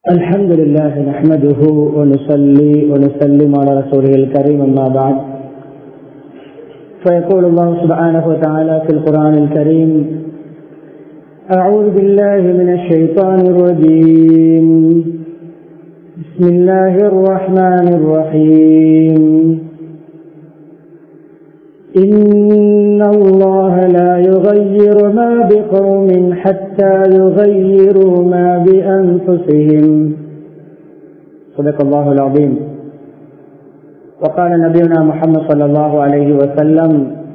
الحمد لله نحمده ونصلي ونسلم على رسوله الكريم أما بعد فيقول الله سبحانه وتعالى في القرآن الكريم أعوذ بالله من الشيطان الرجيم بسم الله الرحمن الرحيم إن الله لا يغير ما بقوم حتى يغيروا ما بأنفسهم صدق الله العظيم وقال نبينا محمد صلى الله عليه وسلم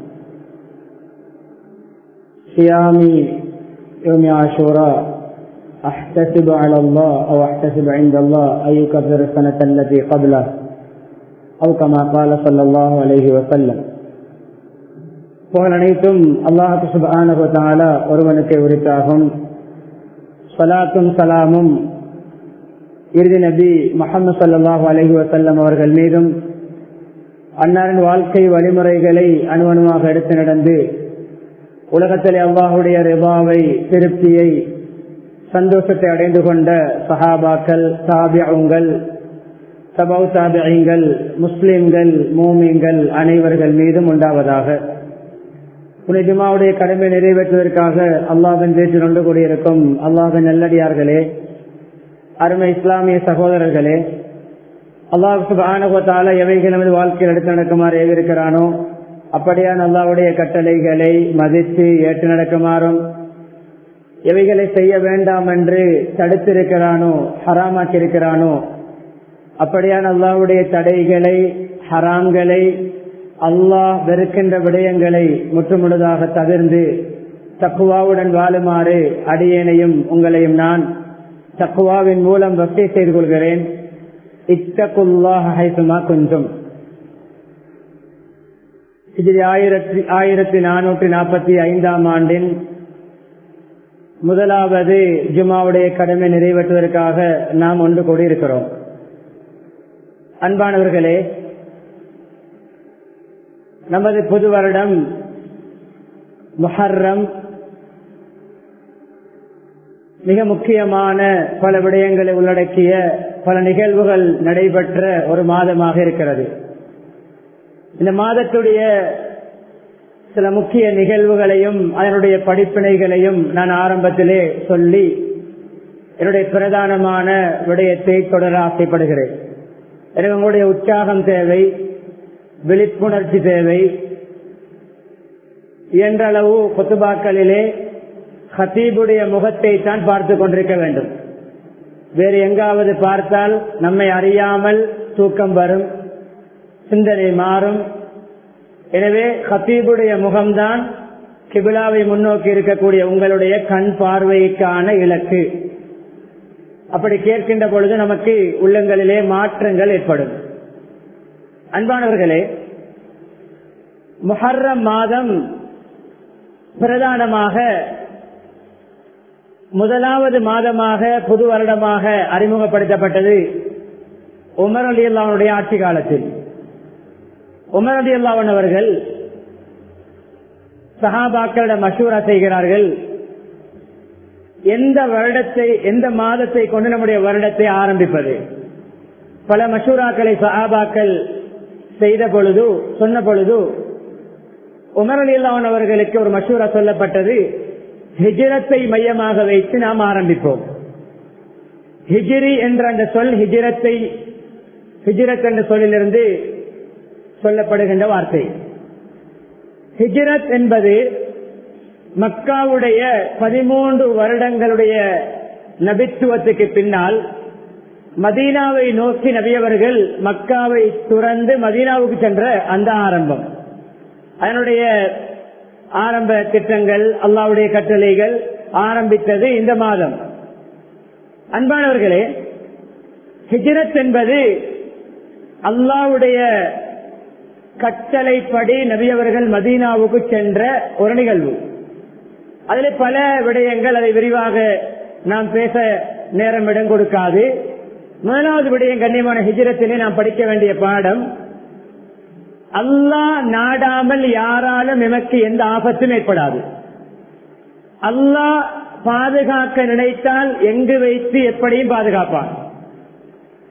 صيام يوم عاشوراء أحتسب على الله أو أحتسب عند الله أن يكفر السنة التي قبله أو كما قال صلى الله عليه وسلم புகழ் அனைத்தும் அல்லாஹு சுபான ஒருவனுக்கு உரித்தாகும் சலாத்தும் சலாமும் இறுதி நபி முகமது சல்லாஹூ அலஹி வசல்லம் அவர்கள் மீதும் அன்னாரின் வாழ்க்கை வழிமுறைகளை அணுவணுவாக எடுத்து நடந்து உலகத்தில் அல்லாஹுடைய ரிபாவை திருப்தியை சந்தோஷத்தை அடைந்து கொண்ட சஹாபாக்கள் தாபியங்கள் சபௌ தாபியங்கள் முஸ்லிம்கள் மோமியங்கள் அனைவர்கள் மீதும் உண்டாவதாக புனிஜுமாவுடைய கடமை நிறைவேற்றுவதற்காக அல்லாஹன் பேச்சு கொண்டு கூடியிருக்கும் அல்லாஹன் நல்லடியார்களே அருமை இஸ்லாமிய சகோதரர்களே அல்லாஹ் சுபானகத்தால எவைகள் நமது வாழ்க்கையில் எடுத்து நடக்குமாறு ஏவிருக்கிறானோ அப்படியான அல்லாவுடைய கட்டளைகளை மதித்து ஏற்று நடக்குமாறும் எவைகளை செய்ய வேண்டாம் என்று தடுத்திருக்கிறானோ ஹராமாக்கியிருக்கிறானோ அப்படியான அல்லாவுடைய தடைகளை ஹராம்களை அல்லாஹ் வெறுக்கின்ற விடயங்களை முற்றுமுழுதாக தவிர்ந்து தக்குவாவுடன் வாழுமாறு அடியேனையும் உங்களையும் நான் தக்குவாவின் மூலம் வசதி செய்து கொள்கிறேன் இத்தகுல்லாஹுமா கொஞ்சம் இது ஆயிரத்தி ஆயிரத்தி நானூற்றி நாற்பத்தி ஐந்தாம் ஆண்டின் முதலாவது ஜுமாவுடைய கடமை நிறைவேற்றுவதற்காக நாம் ஒன்று கூடியிருக்கிறோம் அன்பானவர்களே நமது புது வருடம் முஹர்ரம் மிக முக்கியமான பல விடயங்களை உள்ளடக்கிய பல நிகழ்வுகள் நடைபெற்ற ஒரு மாதமாக இருக்கிறது இந்த மாதத்துடைய சில முக்கிய நிகழ்வுகளையும் அதனுடைய படிப்பினைகளையும் நான் ஆரம்பத்திலே சொல்லி என்னுடைய பிரதானமான விடயத்தை தொடர ஆசைப்படுகிறேன் எனக்கு உங்களுடைய உற்சாகம் தேவை விழிப்புணர்ச்சி தேவை இயன்றளவு கொத்துபாக்களிலே ஹத்தீபுடைய முகத்தை தான் பார்த்து கொண்டிருக்க வேண்டும் வேறு எங்காவது பார்த்தால் நம்மை அறியாமல் தூக்கம் வரும் சிந்தனை மாறும் எனவே ஹத்தீபுடைய முகம்தான் கிபிலாவை முன்னோக்கி இருக்கக்கூடிய உங்களுடைய கண் பார்வைக்கான இலக்கு அப்படி கேட்கின்ற பொழுது நமக்கு உள்ளங்களிலே மாற்றங்கள் ஏற்படும் அன்பானவர்களே முஹர்ரம் மாதம் பிரதானமாக முதலாவது மாதமாக புது வருடமாக அறிமுகப்படுத்தப்பட்டது உமர் அலி அல்லாவனுடைய ஆட்சி காலத்தில் உமர் அலி அல்லாவன் அவர்கள் சஹாபாக்களிடம் மசூரா செய்கிறார்கள் எந்த வருடத்தை எந்த மாதத்தை கொண்டு நம்முடைய வருடத்தை ஆரம்பிப்பது பல மசூராக்களை சஹாபாக்கள் செய்த பொழுது சொன்ன பொழுது உமர் அலி அல்லாவன் அவர்களுக்கு ஒரு மசூரா சொல்லப்பட்டது ஹிஜிரத்தை மையமாக வைத்து நாம் ஆரம்பிப்போம் ஹிஜிரி என்ற அந்த சொல் ஹிஜிரத்தை ஹிஜிரத் என்ற சொல்லிலிருந்து சொல்லப்படுகின்ற வார்த்தை ஹிஜிரத் என்பது மக்காவுடைய பதிமூன்று வருடங்களுடைய நபித்துவத்துக்கு பின்னால் மதீனாவை நோக்கி நபியவர்கள் மக்காவை துறந்து மதீனாவுக்கு சென்ற அந்த ஆரம்பம் அதனுடைய ஆரம்ப திட்டங்கள் அல்லாவுடைய கட்டளைகள் ஆரம்பித்தது இந்த மாதம் அன்பானவர்களே ஹிஜரத் என்பது அல்லாவுடைய கட்டளைப்படி நபியவர்கள் மதீனாவுக்கு சென்ற ஒரு நிகழ்வு அதில் பல விடயங்கள் அதை விரிவாக நாம் பேச நேரம் இடம் கொடுக்காது முதலாவது விடயம் கண்ணியமான ஹிஜரத்திலே நாம் படிக்க வேண்டிய பாடம் அல்லாஹ் நாடாமல் யாராலும் எமக்கு எந்த ஆபத்தும் ஏற்படாது அல்லாஹ் பாதுகாக்க நினைத்தால் எங்கு வைத்து எப்படியும் பாதுகாப்பான்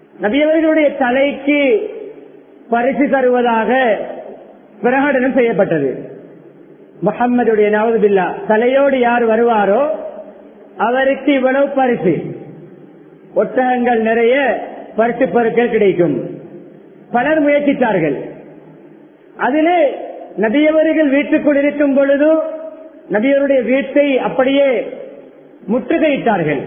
நபியவர்களுடைய தலைக்கு பரிசு தருவதாக பிரகடனம் செய்யப்பட்டது முகம்மதுடைய நவதுபில்லா தலையோடு யார் வருவாரோ அவருக்கு இவ்வளவு பரிசு ஒட்டகங்கள் நிறைய பரிசு பொருட்கள் கிடைக்கும் பலர் முயற்சித்தார்கள் அதிலே நபியவர்கள் வீட்டுக்குள் இருக்கும் பொழுது நபியவருடைய வீட்டை அப்படியே முற்றுகையிட்டார்கள்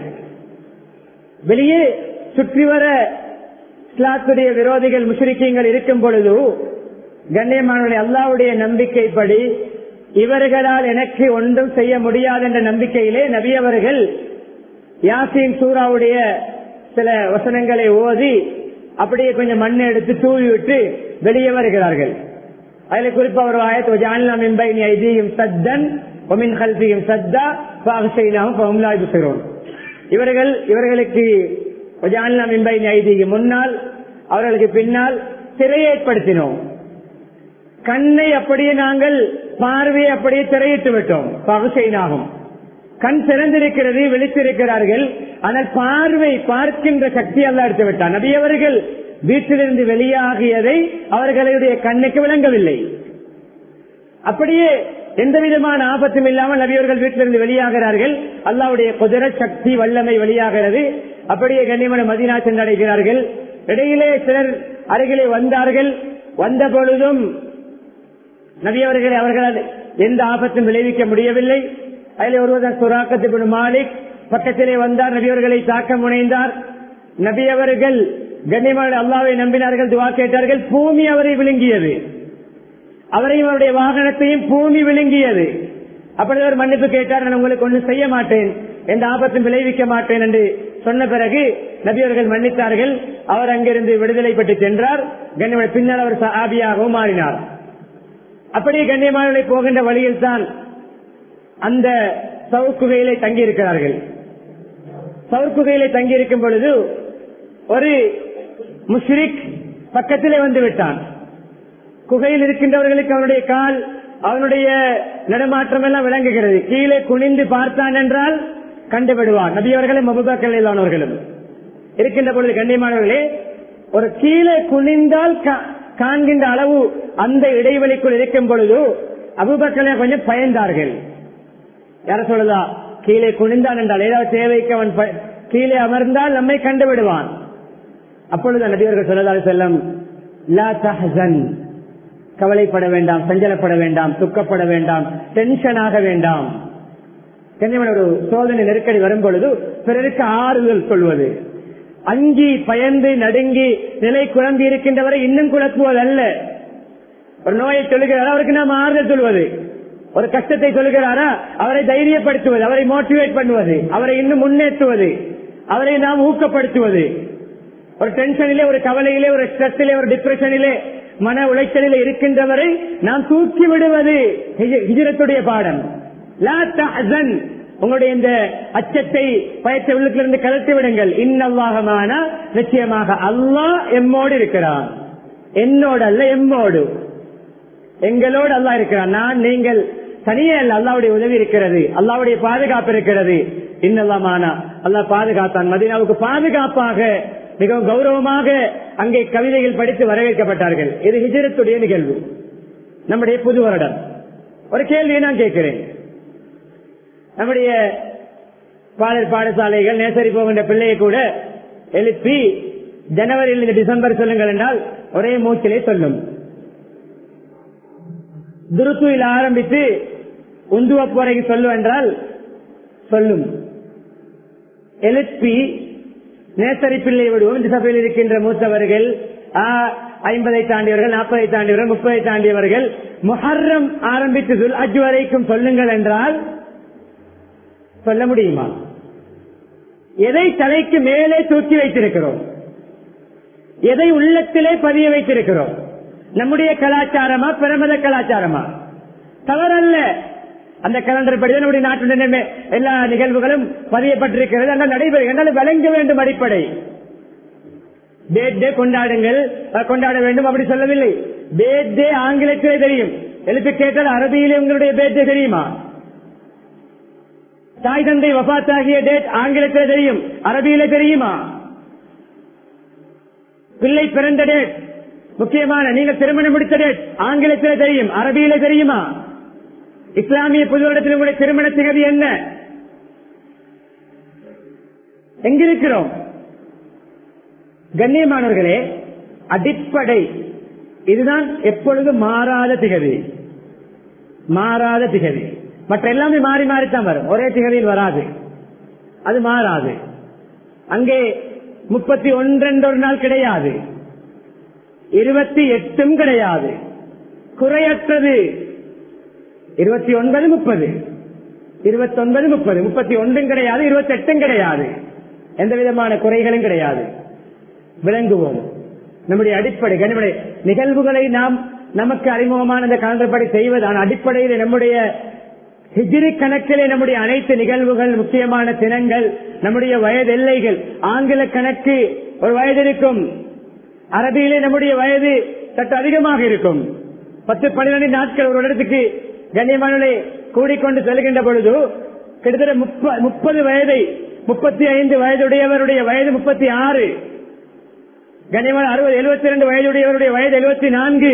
வெளியே சுற்றி வர இஸ்லாத்துடைய விரோதிகள் முஷ்ரிக்கீங்கள் இருக்கும் பொழுது கண்ணியமானவர்களை அல்லாவுடைய நம்பிக்கைப்படி இவர்களால் எனக்கு ஒன்றும் செய்ய முடியாது என்ற நம்பிக்கையிலே நபி அவர்கள் யாசின் சூராவுடைய சில வசனங்களை ஓதி அப்படியே கொஞ்சம் மண்ணை எடுத்து தூவி விட்டு வெளியே வருகிறார்கள் அதுல குறிப்பா ஒரு ஆயத்து ஜான்லா மின்பை நீ ஐதீகம் சத்தன் ஒமின் கல்பியும் சத்தா பாகசைனாவும் பவும்லாய் புசிறோம் இவர்கள் இவர்களுக்கு ஜான்லா மின்பை நீ ஐதீகம் முன்னால் அவர்களுக்கு பின்னால் திரையை ஏற்படுத்தினோம் கண்ணை அப்படியே நாங்கள் பார்வையை அப்படியே திரையிட்டு விட்டோம் பகுசைனாகும் கண் திறந்திருக்கிறது விழித்திருக்கிறார்கள் ஆனால் பார்வை பார்க்கின்ற சக்தி அல்ல எடுத்து விட்டார் நபியவர்கள் வீட்டிலிருந்து வெளியாகியதை அவர்களுடைய கண்ணுக்கு விளங்கவில்லை அப்படியே எந்த விதமான ஆபத்தும் இல்லாமல் நபியவர்கள் வீட்டிலிருந்து வெளியாகிறார்கள் அல்லாவுடைய குதிர சக்தி வல்லமை வெளியாகிறது அப்படியே கண்ணியமான மதினா சென்றடைகிறார்கள் இடையிலே சிலர் அருகிலே வந்தார்கள் வந்த பொழுதும் நபியவர்களை அவர்களால் எந்த ஆபத்தும் விளைவிக்க முடியவில்லை அதில் ஒருவர் சுராக்கத்து மாலிக் பக்கத்திலே வந்தார் நபியவர்களை தாக்க முனைந்தார் நபியவர்கள் கண்ணியமான அல்லாவை நம்பினார்கள் துவா கேட்டார்கள் பூமி அவரை விழுங்கியது அவரையும் அவருடைய வாகனத்தையும் பூமி விழுங்கியது அப்படி அவர் மன்னிப்பு கேட்டார் நான் உங்களுக்கு ஒன்றும் செய்ய மாட்டேன் எந்த ஆபத்தும் விளைவிக்க மாட்டேன் என்று சொன்ன பிறகு நபியவர்கள் மன்னித்தார்கள் அவர் அங்கிருந்து விடுதலை பெற்று சென்றார் கண்ணியமான பின்னர் அவர் சாபியாகவும் மாறினார் அப்படியே கண்ணியமானவர்களை போகின்ற வழியில் தான் அந்த சவுக்குகையிலே தங்கியிருக்கிறார்கள் சவுக்குகையிலே தங்கியிருக்கும் பொழுது ஒரு முஷ்ரிக் பக்கத்திலே வந்து விட்டான் குகையில் இருக்கின்றவர்களுக்கு அவனுடைய கால் அவனுடைய நடமாற்றம் எல்லாம் விளங்குகிறது கீழே குனிந்து பார்த்தான் என்றால் கண்டுவிடுவான் நபியவர்களும் மபுபாக்களும் இருக்கின்ற பொழுது கண்ணியமானவர்களே ஒரு கீழே குனிந்தால் காண்கின்ற அளவு அந்த இடைவெளிக்குள் இருக்கும் பொழுது அபுபக்கலை கொஞ்சம் பயந்தார்கள் யார சொல்லுதா கீழே குனிந்தான் என்றால் ஏதாவது தேவைக்கு அவன் கீழே அமர்ந்தால் நம்மை கண்டு விடுவான் அப்பொழுது நபியர்கள் சொல்லதால் செல்லம் லா தஹன் கவலைப்பட வேண்டாம் சஞ்சலப்பட வேண்டாம் துக்கப்பட வேண்டாம் டென்ஷன் ஆக வேண்டாம் ஒரு சோதனை நெருக்கடி வரும் பொழுது பிறருக்கு ஆறுதல் சொல்வது அங்கி பயந்து நடுங்கி நிலை குழம்பி இருக்கின்றவரை இன்னும் குழப்புவது அல்ல ஒரு நோயை சொல்லுகிறாரா அவருக்கு நாம் ஆறுதல் சொல்வது ஒரு கஷ்டத்தை சொல்லுகிறாரா அவரை தைரியப்படுத்துவது அவரை மோட்டிவேட் பண்ணுவது அவரை இன்னும் முன்னேற்றுவது அவரை நாம் ஊக்கப்படுத்துவது ஒரு டென்ஷனிலே ஒரு கவலையிலே ஒரு ஸ்ட்ரெஸ்ஸிலே ஒரு டிப்ரெஷனிலே மன உளைச்சலிலே இருக்கின்றவரை நாம் தூக்கி விடுவது ஹிஜரத்துடைய பாடம் லா தஹன் உங்களுடைய இந்த அச்சத்தை பயத்தை உள்ளத்திலிருந்து கலத்தி விடுங்கள் இன்னல்லாகமான நிச்சயமாக அல்லாஹ் எம்மோடு இருக்கிறான் என்னோடு அல்ல எம்மோடு எங்களோடு அல்லா இருக்கிறான் நான் நீங்கள் தனியே அல்ல அல்லாவுடைய உதவி இருக்கிறது அல்லாவுடைய பாதுகாப்பு இருக்கிறது இன்னல்லாமானா அல்லாஹ் பாதுகாத்தான் மதீனாவுக்கு பாதுகாப்பாக மிகவும் கௌரவமாக அங்கே கவிதைகள் படித்து வரவேற்கப்பட்டார்கள் இது ஹிஜரத்துடைய நிகழ்வு நம்முடைய புது வருடம் ஒரு கேள்வியை நான் கேட்கிறேன் நம்முடைய பாடல் பாடசாலைகள் நேசரி போகின்ற பிள்ளையை கூட எழுப்பி ஜனவரியில் டிசம்பர் சொல்லுங்கள் என்றால் ஒரே மூச்சிலே சொல்லும் துருத்துவில் ஆரம்பித்து உந்துவ போறைக்கு சொல்லும் என்றால் சொல்லும் எழுப்பி நேசரி பிள்ளை விடுவோம் இந்த சபையில் இருக்கின்ற மூத்தவர்கள் ஐம்பதை தாண்டியவர்கள் நாற்பதை தாண்டியவர்கள் முப்பதை தாண்டியவர்கள் முஹர்ரம் ஆரம்பித்து சொல் அஜ் வரைக்கும் சொல்லுங்கள் என்றால் சொல்ல முடியுமா எதை தலைக்கு மேலே தூக்கி வைத்திருக்கிறோம் எதை உள்ளத்திலே பதிய வைத்திருக்கிறோம் நம்முடைய கலாச்சாரமா பிரமத கலாச்சாரமா தவறல்ல அந்த கலண்டர் படி நம்முடைய நாட்டுடைய எல்லா நிகழ்வுகளும் பதியப்பட்டிருக்கிறது அந்த நடைபெறுகின்ற விளங்க வேண்டும் அடிப்படை பேர்தே கொண்டாடுங்கள் கொண்டாட வேண்டும் அப்படி சொல்லவில்லை பேர்தே ஆங்கிலத்திலே தெரியும் எழுத்து கேட்டால் அரபியிலே உங்களுடைய பேர்தே தெரியுமா தாய் தந்தை வபாத்தாகிய டேட் ஆங்கிலத்திலே தெரியும் அரபியில தெரியுமா பிள்ளை பிறந்த டேட் முக்கியமான நீங்க திருமணம் முடித்த டேட் ஆங்கிலத்தில் தெரியும் அரபியில தெரியுமா இஸ்லாமிய புது வருடத்தில் உங்களுடைய திருமண திகதி என்ன எங்கிருக்கிறோம் கண்ணியமானவர்களே அடிப்படை இதுதான் எப்பொழுதும் மாறாத திகதி மாறாத திகதி மற்ற எல்லாமே மாறி மாறித்தான் வரும் ஒரே திகதியில் வராது அது மாறாது அங்கே முப்பத்தி ஒன்றென்ற ஒரு நாள் கிடையாது இருபத்தி எட்டும் கிடையாது குறையற்றது இருபத்தி ஒன்பது முப்பது இருபத்தி ஒன்பது முப்பது முப்பத்தி ஒன்றும் கிடையாது இருபத்தி எட்டும் கிடையாது எந்த விதமான குறைகளும் கிடையாது விளங்குவோம் நம்முடைய அடிப்படை கனிமடை நிகழ்வுகளை நாம் நமக்கு அறிமுகமான இந்த கலந்தபடி செய்வதான அடிப்படையில் நம்முடைய ஹிஜிரி கணக்கிலே நம்முடைய அனைத்து நிகழ்வுகள் முக்கியமான தினங்கள் நம்முடைய வயது எல்லைகள் ஆங்கில கணக்கு ஒரு வயது இருக்கும் அரபியிலே நம்முடைய வயது சற்று அதிகமாக இருக்கும் பத்து பன்னிரண்டு நாட்கள் ஒரு இடத்துக்கு கண்ணியமானே கூடிக்கொண்டு செல்கின்ற பொழுது கிட்டத்தட்ட முப்பது வயதை முப்பத்தி ஐந்து வயதுடையவருடைய வயது முப்பத்தி ஆறு கண்ணியமான அறுபது எழுபத்தி ரெண்டு வயதுடையவருடைய வயது எழுபத்தி நான்கு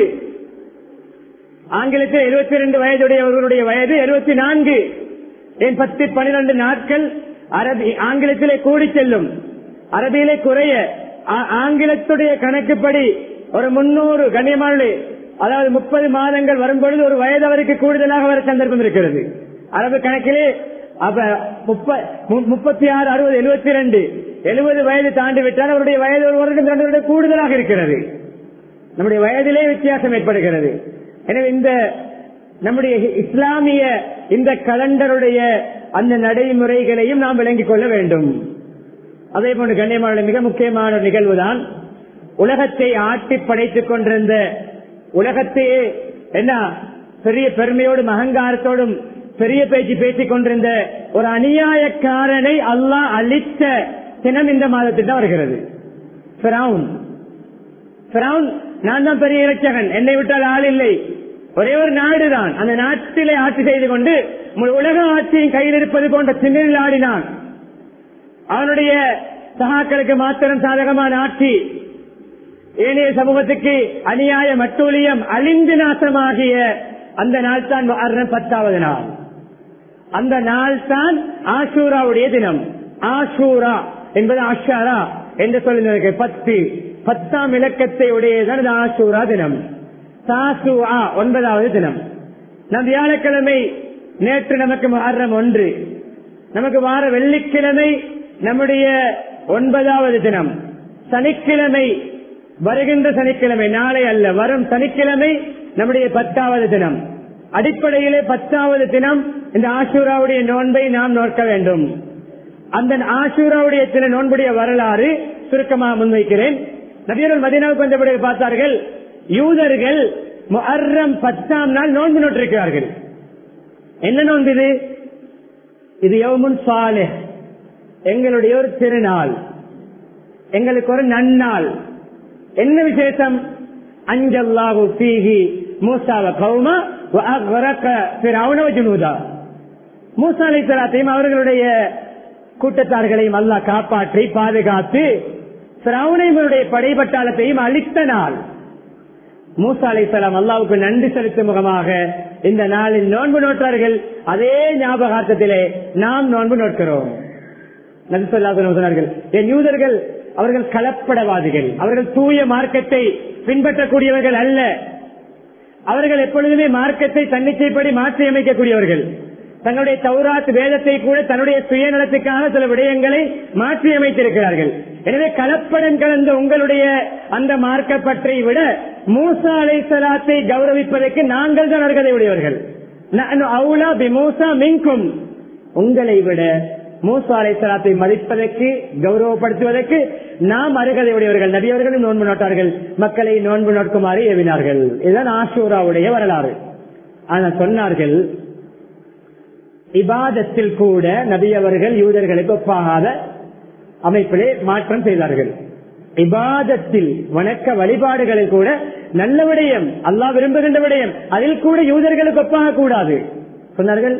ஆங்கிலத்தில் எழுபத்தி ரெண்டு வயதுடையவர்களுடைய வயது எழுபத்தி நான்கு என் பத்து பனிரெண்டு நாட்கள் அரபி ஆங்கிலத்திலே கூடி செல்லும் அரபியிலே குறைய ஆங்கிலத்துடைய கணக்குப்படி ஒரு முன்னூறு கண்ணியமான அதாவது முப்பது மாதங்கள் வரும்பொழுது ஒரு வயது அவருக்கு கூடுதலாக வர சந்தர்ப்பம் இருக்கிறது அரபு கணக்கிலே அப்ப முப்பத்தி ஆறு அறுபது எழுபத்தி ரெண்டு எழுபது வயது தாண்டி விட்டால் அவருடைய வயது ஒரு வருடம் இரண்டு வருடம் கூடுதலாக இருக்கிறது நம்முடைய வயதிலே வித்தியாசம் ஏற்படுகிறது எனவே இந்த நம்முடைய இஸ்லாமிய இந்த கலண்டருடைய அந்த நடைமுறைகளையும் நாம் விளங்கிக் கொள்ள வேண்டும் அதே போன்று கண்ணியமான மிக முக்கியமான நிகழ்வு தான் உலகத்தை ஆட்டி படைத்துக் கொண்டிருந்த உலகத்தையே என்ன பெரிய பெருமையோடும் அகங்காரத்தோடும் பெரிய பேச்சு பேசிக் கொண்டிருந்த ஒரு அநியாயக்காரனை அல்லாஹ் அழித்த தினம் இந்த மாதத்தில் தான் வருகிறது நான் தான் பெரிய இறைச்சகன் என்னை விட்டால் ஆள் இல்லை ஒரே ஒரு நாடுதான் அந்த நாட்டிலே ஆட்சி செய்து கொண்டு உலக ஆட்சியின் கையில் இருப்பது போன்ற திமிரில் ஆடினான் அவனுடைய சகாக்களுக்கு மாத்திரம் சாதகமான ஆட்சி ஏனைய சமூகத்துக்கு அநியாய மட்டூழியம் அழிந்து நாசமாகிய அந்த நாள் தான் பத்தாவது நாள் அந்த நாள் தான் ஆஷூராவுடைய தினம் ஆஷூரா என்பது ஆஷாரா என்று சொல்லுங்க பத்து பத்தாம் இலக்கத்தை உடையதான் இந்த ஆஷூரா தினம் சாசு ஆ ஒன்பதாவது தினம் நம் வியாழக்கிழமை நேற்று நமக்கு மரணம் ஒன்று நமக்கு வார வெள்ளிக்கிழமை நம்முடைய ஒன்பதாவது தினம் சனிக்கிழமை வருகின்ற சனிக்கிழமை நாளை அல்ல வரும் சனிக்கிழமை நம்முடைய பத்தாவது தினம் அடிப்படையிலே பத்தாவது தினம் இந்த ஆசூராவுடைய நோன்பை நாம் நோக்க வேண்டும் அந்த ஆசூராவுடைய சில நோன்புடைய வரலாறு சுருக்கமாக முன்வைக்கிறேன் நபியர்கள் மதினாவுக்கு வந்தபடி பார்த்தார்கள் யூதர்கள் மொஹர்ரம் பத்தாம் நாள் நோன்பு நோட்டிருக்கிறார்கள் என்ன நோன்பு இது இது யவுமுன் சாலே எங்களுடைய ஒரு திருநாள் எங்களுக்கு ஒரு நன்னாள் என்ன விசேஷம் அஞ்சல்லாஹு பீகி மூசாவ கௌமா ஜுனூதா மூசா அலை சலாத்தையும் அவர்களுடைய கூட்டத்தார்களையும் அல்லாஹ் காப்பாற்றி பாதுகாத்து சிராவணைகளுடைய படைபட்டாளத்தையும் அழித்த நாள் மூசா அலை சலாம் அல்லாவுக்கு நன்றி செலுத்தும் முகமாக இந்த நாளில் நோன்பு நோட்டார்கள் அதே ஞாபகார்த்தத்திலே நாம் நோன்பு நோட்கிறோம் சொன்னார்கள் என் யூதர்கள் அவர்கள் கலப்படவாதிகள் அவர்கள் தூய மார்க்கத்தை பின்பற்றக்கூடியவர்கள் அல்ல அவர்கள் எப்பொழுதுமே மார்க்கத்தை தன்னிச்சைப்படி மாற்றி அமைக்கக்கூடியவர்கள் தங்களுடைய தௌராத் வேதத்தை கூட தன்னுடைய சுயநலத்துக்காக சில விடயங்களை மாற்றி அமைத்திருக்கிறார்கள் எனவே கலப்படம் கலந்த உங்களுடைய அந்த மார்க்க பற்றை விட மூசா அலை சலாத்தை கௌரவிப்பதற்கு நாங்கள் தான் அருகதை உடையவர்கள் அவுலா பி மூசா மின்கும் உங்களை விட மூசா அலை சலாத்தை மதிப்பதற்கு கௌரவப்படுத்துவதற்கு நாம் அருகதை உடையவர்கள் நபியவர்களும் நோன்பு நோட்டார்கள் மக்களை நோன்பு நோக்குமாறு ஏவினார்கள் இதுதான் ஆஷூராவுடைய வரலாறு ஆனால் சொன்னார்கள் இபாதத்தில் கூட நபியவர்கள் யூதர்களுக்கு ஒப்பாகாத அமைப்பிலே மாற்றம் செய்தார்கள் இபாதத்தில் வணக்க வழிபாடுகளில் கூட நல்ல விடயம் அல்லாஹ் விரும்புகின்ற விடயம் அதில் கூட யூதர்களுக்கு ஒப்பாக கூடாது சொன்னார்கள்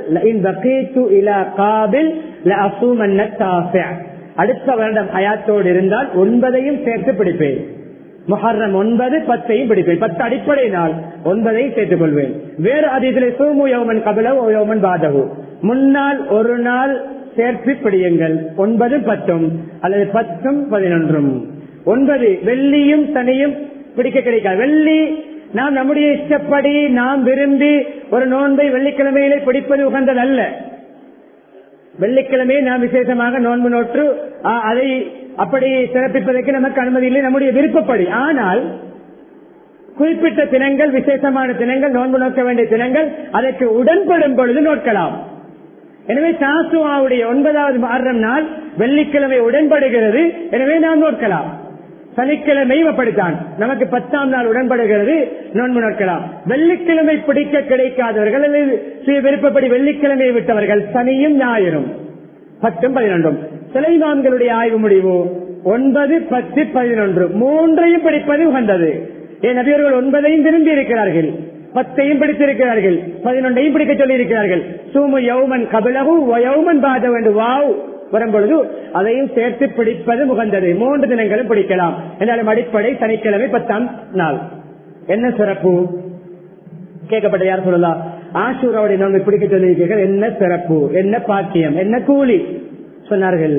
அடுத்த வருடம் ஹயாத்தோடு இருந்தால் ஒன்பதையும் சேர்த்து பிடிப்பேன் முஹர்ரம் ஒன்பது பத்தையும் பிடிப்பேன் பத்து அடிப்படை நாள் ஒன்பதையும் சேர்த்துக் கொள்வேன் வேறு அதிதிலே சோமு யௌமன் கபிலவோ யௌமன் பாதகு முன்னாள் ஒரு நாள் சேர்த்து பிடியுங்கள் ஒன்பது பத்தும் அல்லது பத்தும் பதினொன்றும் ஒன்பது வெள்ளியும் சனியும் பிடிக்க கிடைக்காது வெள்ளி நாம் நம்முடைய இஷ்டப்படி நாம் விரும்பி ஒரு நோன்பை வெள்ளிக்கிழமையிலே பிடிப்பது உகந்தது அல்ல வெள்ளிக்கிழமையை நாம் விசேஷமாக நோன்பு நோற்று ஆ, அதை அப்படி சிறப்பிப்பதற்கு நமக்கு அனுமதி இல்லை நம்முடைய விருப்பப்படி ஆனால் குறிப்பிட்ட தினங்கள் விசேஷமான தினங்கள் நோன்பு நோக்க வேண்டிய தினங்கள் அதற்கு உடன்படும் பொழுது நோக்கலாம் எனவே சாசுவாவுடைய ஒன்பதாவது மாறும் நாள் வெள்ளிக்கிழமை உடன்படுகிறது எனவே நாம் நோக்கலாம் சனிக்கிழமையும் அப்படித்தான் நமக்கு பத்தாம் நாள் உடன்படுகிறது நோன்பு நோக்கலாம் வெள்ளிக்கிழமை பிடிக்க கிடைக்காதவர்கள் அல்லது சுய விருப்பப்படி வெள்ளிக்கிழமையை விட்டவர்கள் சனியும் ஞாயிறும் பத்தும் பதினொன்றும் சிலைமான்களுடைய ஆய்வு முடிவு ஒன்பது பத்து பதினொன்று மூன்றையும் பிடிப்பது உகந்தது என் நபியர்கள் ஒன்பதையும் விரும்பி இருக்கிறார்கள் பத்தையும் பிடித்திருக்கிறார்கள் பதினொன்றையும் பிடிக்க சொல்லி இருக்கிறார்கள் சூமு யௌமன் கபிலகு யௌமன் பாத வேண்டும் வாவ் வரும்பொழுது அதையும் சேர்த்து பிடிப்பது முகந்தது மூன்று தினங்களும் பிடிக்கலாம் என்றாலும் அடிப்படை சனிக்கிழமை பத்தாம் நாள் என்ன சிறப்பு கேட்கப்பட்ட யார் சொல்லலாம் ஆசூராவுடைய நோன்பை பிடிக்க சொல்லியிருக்கிறீர்கள் என்ன சிறப்பு என்ன பாக்கியம் என்ன கூலி சொன்னார்கள்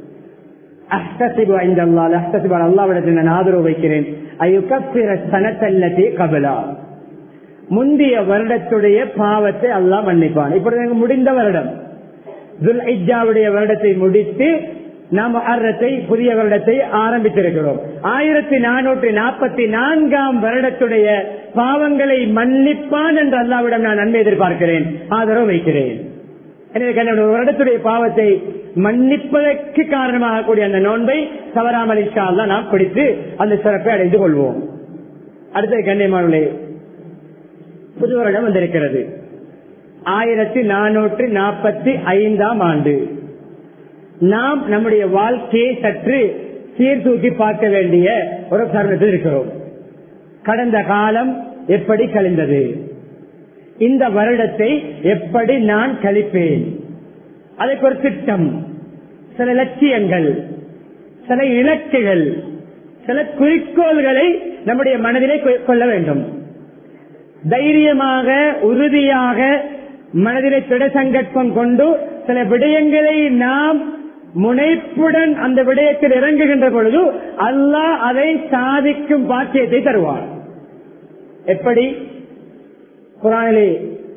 அஹ்தசிபு ஐந்தல்லால் அஹ்தசிபு அல்லாவிடத்தில் நான் ஆதரவு வைக்கிறேன் அயுகப்பிற சனத்தல்லத்தே கபலா முந்தைய வருடத்துடைய பாவத்தை அல்லாஹ் மன்னிப்பான் இப்பொழுது முடிந்த வருடம் துல் இஜாவுடைய வருடத்தை முடித்து நாம் அறத்தை புதிய வருடத்தை ஆரம்பித்திருக்கிறோம் ஆயிரத்தி நானூற்றி நாற்பத்தி நான்காம் வருடத்துடைய பாவங்களை மன்னிப்பான் என்று அல்லாவிடம் நான் நன்மை எதிர்பார்க்கிறேன் ஆதரவு வைக்கிறேன் எனவே கண்ணனுடைய ஒரு வருடத்துடைய பாவத்தை மன்னிப்பதற்கு காரணமாக கூடிய அந்த நோன்பை தவறாமல் இன்ஷா அல்லாஹ் நாம் பிடித்து அந்த சிறப்பை அடைந்து கொள்வோம் அடுத்தது கண்ணியமானே புது வருடம் வந்திருக்கிறது ஆயிரத்தி நானூற்றி நாற்பத்தி ஐந்தாம் ஆண்டு நாம் நம்முடைய வாழ்க்கையை சற்று சீர்தூக்கி பார்க்க வேண்டிய ஒரு தருணத்தில் இருக்கிறோம் கடந்த காலம் எப்படி கழிந்தது இந்த வருடத்தை எப்படி நான் கழிப்பேன் அதற்கு ஒரு திட்டம் சில லட்சியங்கள் சில இலக்குகள் சில குறிக்கோள்களை நம்முடைய மனதிலே கொ- கொள்ள வேண்டும் தைரியமாக உறுதியாக மனதிலே திட சங்கற்பம் கொண்டு சில விடயங்களை நாம் முனைப்புடன் அந்த விடயத்தில் இறங்குகின்ற பொழுது அல்லாஹ் அதை சாதிக்கும் பாக்கியத்தை தருவார் எப்படி குரானிலே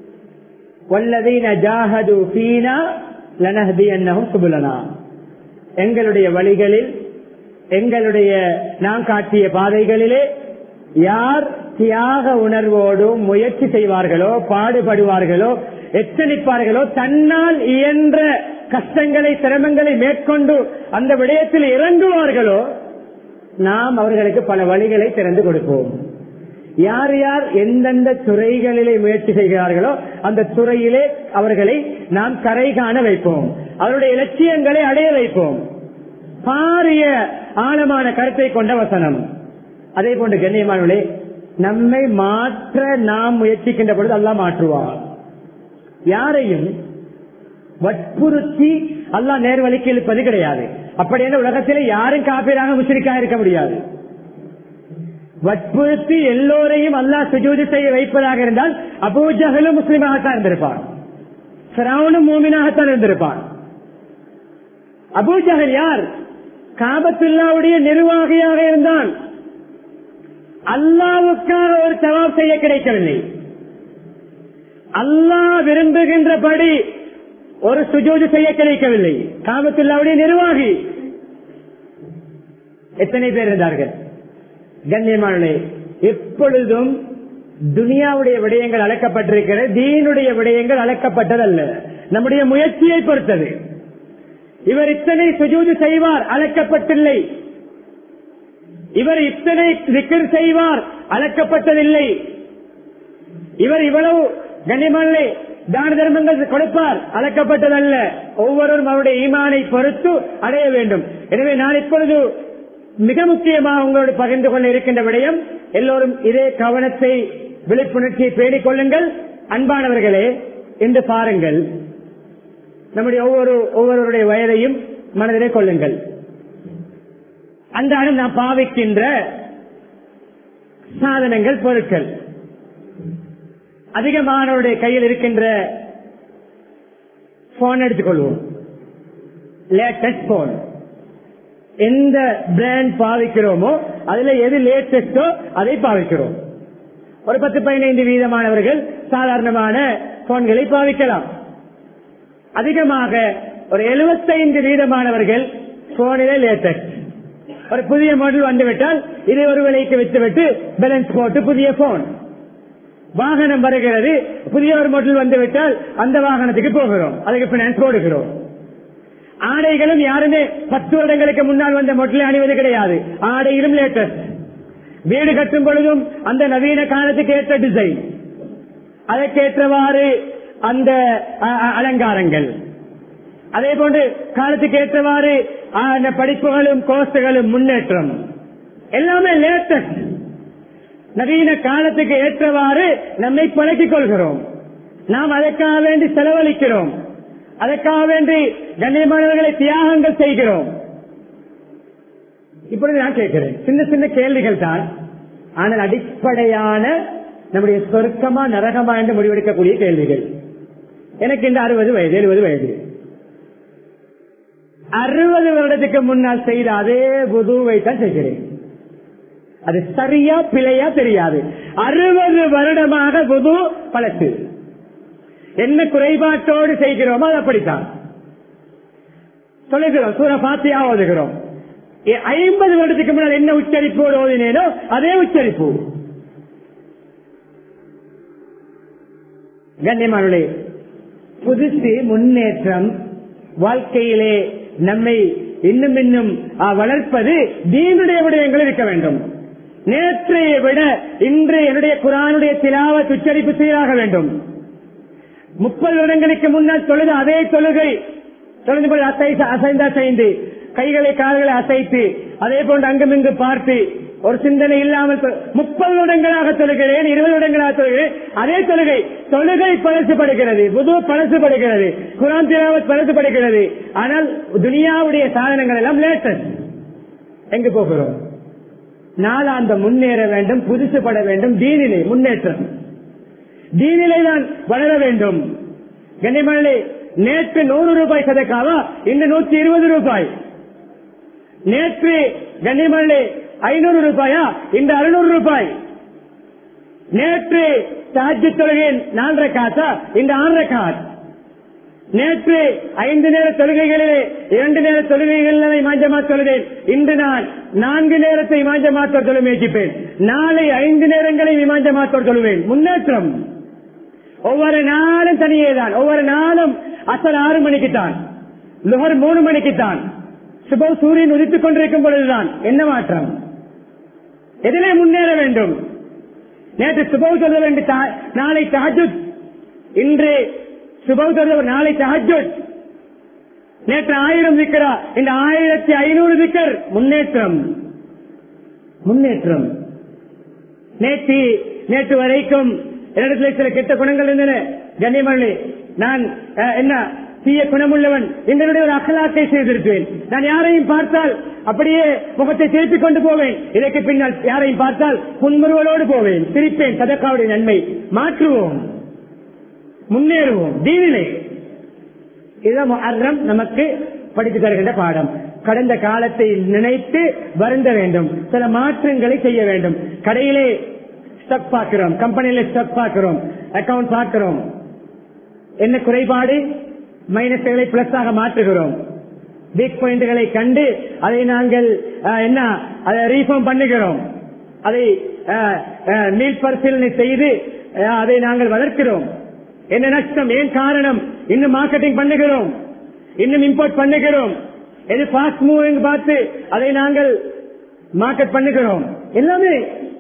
வல்லதீன ஜாஹது ஃபீனா லனஹ்தியன்னஹும் சுபுலனா எங்களுடைய வழிகளில் எங்களுடைய நாம் காட்டிய பாதைகளிலே யார் தியாக உணர்வோடும் முயற்சி செய்வார்களோ பாடுபடுவார்களோ எத்தனிப்பார்களோ தன்னால் இயன்ற கஷ்டங்களை சிரமங்களை மேற்கொண்டு அந்த விடயத்தில் இறங்குவார்களோ நாம் அவர்களுக்கு பல வழிகளை திறந்து கொடுப்போம் யார் யார் எந்தெந்த துறைகளிலே முயற்சி செய்கிறார்களோ அந்த துறையிலே அவர்களை நாம் கரை காண வைப்போம் அவருடைய இலட்சியங்களை அடைய வைப்போம் பாரிய ஆழமான கருத்தை கொண்ட வசனம் அதே போன்று கண்ணியமானவர்களே நம்மை மாற்ற நாம் முயற்சிக்கின்ற பொழுது அல்லாஹ் மாற்றுவார் யாரையும் வற்புறுத்தி அல்லாஹ் நேர்வழிக்கு இழுப்பது கிடையாது அப்படியான உலகத்திலே யாரும் காப்பீராக முஸ்லிக்காக இருக்க முடியாது வற்புறுத்தி எல்லோரையும் அல்லாஹ் சுஜூதி செய்ய வைப்பதாக இருந்தால் அபூஜகலும் முஸ்லிமாகத்தான் இருந்திருப்பான் சிராவனும் மூமினாகத்தான் இருந்திருப்பான் அபூஜகல் யார் காபத்துல்லாவுடைய நிர்வாகியாக இருந்தான் அல்லாவுக்காக ஒரு சவாப் செய்ய கிடைக்கவில்லை அல்லாஹ் விரும்புகின்றபடி ஒரு சுஜூது செய்ய கிடைக்கவில்லை காபத்துல்லாவுடைய நிர்வாகி எத்தனை பேர் இருந்தார்கள் கண்ணியமானே எப்பொழுதும் துனியாவுடைய விடயங்கள் அழைக்கப்பட்டிருக்கிறது தீனுடைய விடயங்கள் அழைக்கப்பட்டதல்ல நம்முடைய முயற்சியை பொறுத்தது இவர் இத்தனை சுஜூது செய்வார் அழைக்கப்பட்டில்லை இவர் இத்தனை திக்கர் செய்வார் அழைக்கப்பட்டதில்லை இவர் இவ்வளவு கண்ணியமானே தான தர்மங்கள் கொடுப்பார் அழைக்கப்பட்டதல்ல ஒவ்வொருவரும் அவருடைய ஈமானை பொறுத்து அடைய வேண்டும் எனவே நான் இப்பொழுது மிக முக்கியமாக உங்களோடு பகிர்ந்து கொள்ள இருக்கின்ற விடயம் எல்லோரும் இதே கவனத்தை விழிப்புணர்ச்சியை பேணிக் கொள்ளுங்கள் அன்பானவர்களே என்று பாருங்கள் நம்முடைய ஒவ்வொரு ஒவ்வொருவருடைய வயதையும் மனதிலே கொள்ளுங்கள் அன்றாடம் நாம் பாவிக்கின்ற சாதனங்கள் பொருட்கள் அதிகமானவருடைய கையில் இருக்கின்ற போன் எடுத்துக்கொள்வோம் லேட்டஸ்ட் போன் எந்த பிராண்ட் பாவிக்கிறோமோ அதுல எது லேட்டஸ்டோ அதை பாவிக்கிறோம் ஒரு பத்து பதினைந்து வீதமானவர்கள் சாதாரணமான போன்களை பாவிக்கலாம் அதிகமாக ஒரு எழுபத்தைந்து வீதமானவர்கள் போனிலே லேட்டஸ்ட் ஒரு புதிய மாடல் வந்துவிட்டால் இதை ஒரு விலைக்கு விட்டுவிட்டு பேலன்ஸ் போட்டு புதிய போன் வாகனம் வருகிறது புதிய ஒரு மாடல் வந்துவிட்டால் அந்த வாகனத்துக்கு போகிறோம் அதுக்கு பினான்ஸ் போடுகிறோம் ஆடைகளும் யாருமே பத்து வருடங்களுக்கு முன்னால் வந்த மொட்டில் அணிவது கிடையாது ஆடையிலும் லேட்டஸ்ட் வீடு கட்டும் பொழுதும் அந்த நவீன காலத்துக்கு ஏற்ற டிசைன் அதற்கேற்றவாறு அந்த அ- அ- அலங்காரங்கள் அதே போன்று காலத்துக்கு ஏற்றவாறு அ, அந்த படிப்புகளும் கோர்ஸுகளும் முன்னேற்றம் எல்லாமே லேட்டஸ்ட் நவீன காலத்துக்கு ஏற்றவாறு நம்மை பழக்கிக் கொள்கிறோம் நாம் அதற்காக வேண்டி செலவழிக்கிறோம் அதற்காக வேண்டி கண்ணியமானவர்களை தியாகங்கள் செய்கிறோம் இப்பொழுது நான் கேட்கிறேன் சின்ன சின்ன கேள்விகள் தான் ஆனால் அடிப்படையான நம்முடைய சொர்க்கமா நரகமா என்று முடிவெடுக்கக்கூடிய கேள்விகள் எனக்கு இந்த அறுபது வயது எழுபது வயது அறுபது வருடத்துக்கு முன்னால் செய்த அதே புதுவை தான் செய்கிறேன் அது சரியா பிழையா தெரியாது அறுபது வருடமாக புது பழசு என்ன குறைபாட்டோடு செய்கிறோமோ அது அப்படித்தான் சொல்லுகிறோம் சூர பாத்தியா ஓதுகிறோம் ஏ- ஐம்பது வருடத்துக்கு முன்னால் என்ன உச்சரிப்போடு ஓதினேனோ அதே உச்சரிப்பு கண்ணியமானுடைய புதுசு முன்னேற்றம் வாழ்க்கையிலே நம்மை இன்னும் இன்னும் ஆ, வளர்ப்பது தீனுடைய விடயங்கள் இருக்க வேண்டும் நேற்றைய விட இன்று என்னுடைய குரானுடைய திலாவத் உச்சரிப்பு சீராக வேண்டும் முப்பது வருடங்களுக்கு முன்னால் தொழுது அதே தொழுகை தொழுது போய் அசை அசைந்து அசைந்து கைகளை கால்களை அசைத்து அதே போன்று அங்குமிங்கு பார்த்து ஒரு சிந்தனை இல்லாமல் தொ- முப்பது வருடங்களாக தொழுகிறேன் இருபது வருடங்களாக தொழுகிறேன் அதே தொழுகை தொழுகை பழசுபடுகிறது புது பழசுபடுகிறது குரான் திலாவத் பழசுபடுகிறது ஆனால் துனியாவுடைய சாதனங்கள் எல்லாம் லேட்டஸ்ட் எங்கு போகிறோம் நாளாந்த முன்னேற வேண்டும் புதுசுபட வேண்டும் தீனிலே முன்னேற்றம் தீனிலே தான் வளர வேண்டும் கண்ணிமணி நேற்று நூறு ரூபாய் சதக்காவா இன்று நூற்றி இருபது ரூபாய் நேற்று கண்ணிமணி ஐநூறு ரூபாயா இன்று அறுநூறு ரூபாய் நேற்று தாஜ்ஜு தொழுகையில் நாலரை காசா இன்று ஆறரை காசு நேற்று ஐந்து நேர தொழுகைகளிலே இரண்டு நேர தொழுகைகளில் மாஞ்சமா தொழுதேன் இன்று நான் நான்கு நேரத்தை மாஞ்சமாத்தோர் தொழு முயற்சிப்பேன் நாளை ஐந்து நேரங்களை மாஞ்சமாத்தோர் தொழுவேன் முன்னேற்றம் ஒவ்வொரு நாளும் தனியே தான் ஒவ்வொரு நாளும் அசல் ஆறு மணிக்குத்தான் லுகர் மூணு மணிக்குத்தான் சுப சூரியன் உதித்துக் கொண்டிருக்கும் பொழுதுதான் என்ன மாற்றம் எதிலே முன்னேற வேண்டும் நேற்று சுபவ் சொல்ல வேண்டும் தா- நாளை தஹஜுத் இன்று சுபவ் சொல்ல நாளை தஹஜுத் நேற்று ஆயிரம் விக்கிறா இந்த ஆயிரத்தி ஐநூறு விக்கர் முன்னேற்றம் முன்னேற்றம் நேற்று நேற்று வரைக்கும் என்னிடத்தில் சில கெட்ட குணங்கள் இருந்தன கண்ணியமல்லி நான் அஹ், என்ன தீய குணமுள்ளவன் என்னுடைய ஒரு அகலாக்கை செய்திருப்பேன் நான் யாரையும் பார்த்தால் அப்படியே முகத்தை திருப்பிக் கொண்டு போவேன் இதற்கு பின்னால் யாரையும் பார்த்தால் புன்முறுவலோடு போவேன் சிரிப்பேன் சதக்காவுடைய நன்மை மாற்றுவோம் முன்னேறுவோம் தீனிலே இதுதான் முஹர்ரம் நமக்கு படித்து தருகின்ற பாடம் கடந்த காலத்தை நினைத்து வருந்த வேண்டும் சில மாற்றங்களை செய்ய வேண்டும் கடையிலே ஸ்டக் பார்க்கிறோம் கம்பெனியில ஸ்டக் பார்க்கிறோம் அக்கவுண்ட் பார்க்கிறோம் என்ன குறைபாடு மைனஸ்களை பிளஸ் ஆக மாற்றுகிறோம் வீக் பாயிண்ட்களை கண்டு அதை நாங்கள் அஹ், என்ன அதை ரீஃபார்ம் பண்ணுகிறோம் அதை மீள் பரிசீலனை செய்து அஹ், அதை நாங்கள் வளர்க்கிறோம் என்ன நஷ்டம் ஏன் காரணம் இன்னும் மார்க்கெட்டிங் பண்ணுகிறோம் இன்னும் இம்போர்ட் பண்ணுகிறோம் எது ஃபாஸ்ட் மூவிங் பார்த்து அதை நாங்கள் மார்க்கெட் பண்ணுகிறோம் எல்லாமே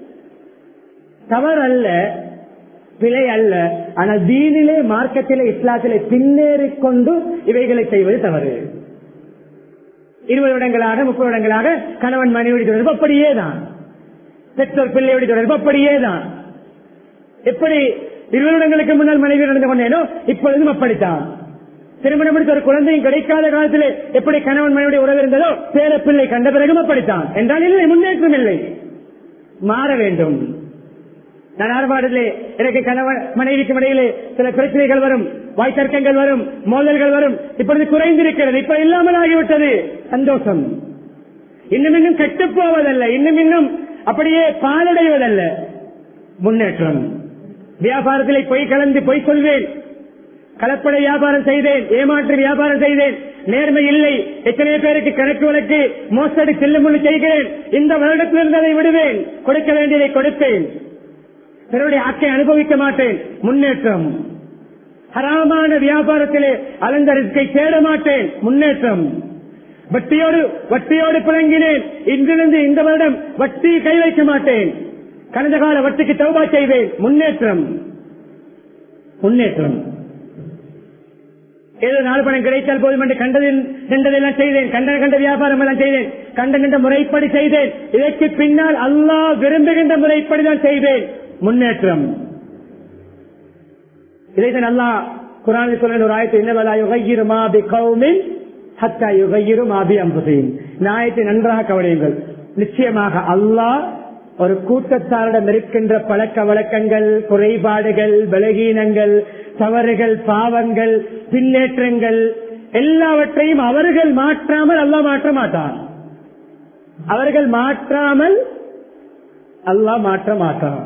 தவறு அல்ல பிழை அல்ல ஆனால் தீனிலே மார்க்கத்திலே இஸ்லாத்திலே பின்னேறிக் கொண்டு இவைகளை செய்வது தவறு இருபது வருடங்களாக முப்பது வருடங்களாக கணவன் மனைவி தொடர்பு அப்படியே தான் பெற்றோர் பிள்ளையோட தொடர்பு அப்படியே தான் எப்படி இருபது வருடங்களுக்கு முன்னால் மனைவி நடந்து கொண்டேனோ இப்பொழுதும் அப்படித்தான் திருமணம் முடித்த ஒரு குழந்தையும் கிடைக்காத காலத்திலே எப்படி கணவன் மனைவியுடைய உறவு இருந்ததோ பேர பிள்ளை கண்ட பிறகும் அப்படித்தான் என்றால் இல்லை முன்னேற்றம் இல்லை மாற வேண்டும் நான் ஆர்ப்பாட்டத்திலே எனக்கு கணவன் மனைவிக்கு இடையிலே சில பிரச்சனைகள் வரும் வாய் தர்க்கங்கள் வரும் மோதல்கள் வரும் இப்பொழுது குறைந்திருக்கிறது இப்ப இல்லாமல் ஆகிவிட்டது சந்தோஷம் இன்னும் இன்னும் கெட்டுப் போவதல்ல இன்னும் இன்னும் அப்படியே பாலடைவதல்ல முன்னேற்றம் வியாபாரத்திலே பொய் கலந்து பொய் சொல்வேன் கலப்படை வியாபாரம் செய்தேன் ஏமாற்று வியாபாரம் செய்தேன் நேர்மை இல்லை எத்தனை பேருக்கு கணக்கு வழக்கு மோசடி செல்லுமுள்ளு செய்கிறேன் இந்த வருடத்திலிருந்து அதை விடுவேன் கொடுக்க வேண்டியதை கொடுப்பேன் பிறருடைய ஆக்கை அனுபவிக்க மாட்டேன் முன்னேற்றம் ஹராமான வியாபாரத்திலே அலந்த ரிஸ்கை தேட மாட்டேன் முன்னேற்றம் வட்டியோடு வட்டியோடு பிழங்கினேன் இன்றிலிருந்து இந்த வருடம் வட்டி கை வைக்க மாட்டேன் கடந்த கால வட்டிக்கு தௌபா செய்வேன் முன்னேற்றம் முன்னேற்றம் ஏதோ நாலு பணம் கிடைத்தால் போதும் என்று கண்டதில் கண்டதெல்லாம் செய்தேன் கண்ட கண்ட வியாபாரம் எல்லாம் செய்தேன் கண்ட கண்ட முறைப்படி செய்தேன் இதற்கு பின்னால் அல்லாஹ் விரும்புகின்ற முறைப்படி தான் செய்வேன் முன்னேற்றம் இதைத்தான் அல்லாஹ் குரானில் சொல்ற ஒரு ஆயத்தை என்னவலா யுகையிரு மாபி கௌமின் ஹத்தா யுகையிரு மாபி அம்புசையும் நாயத்தை நன்றாக கவனியுங்கள் நிச்சயமாக அல்லாஹ் ஒரு கூட்டத்தாரிடம் இருக்கின்ற பழக்க வழக்கங்கள் குறைபாடுகள் பலகீனங்கள் தவறுகள் பாவங்கள் பின்னேற்றங்கள் எல்லாவற்றையும் அவர்கள் மாற்றாமல் அல்லாஹ் மாற்ற மாட்டான் அவர்கள் மாற்றாமல் அல்லாஹ் மாற்ற மாட்டான்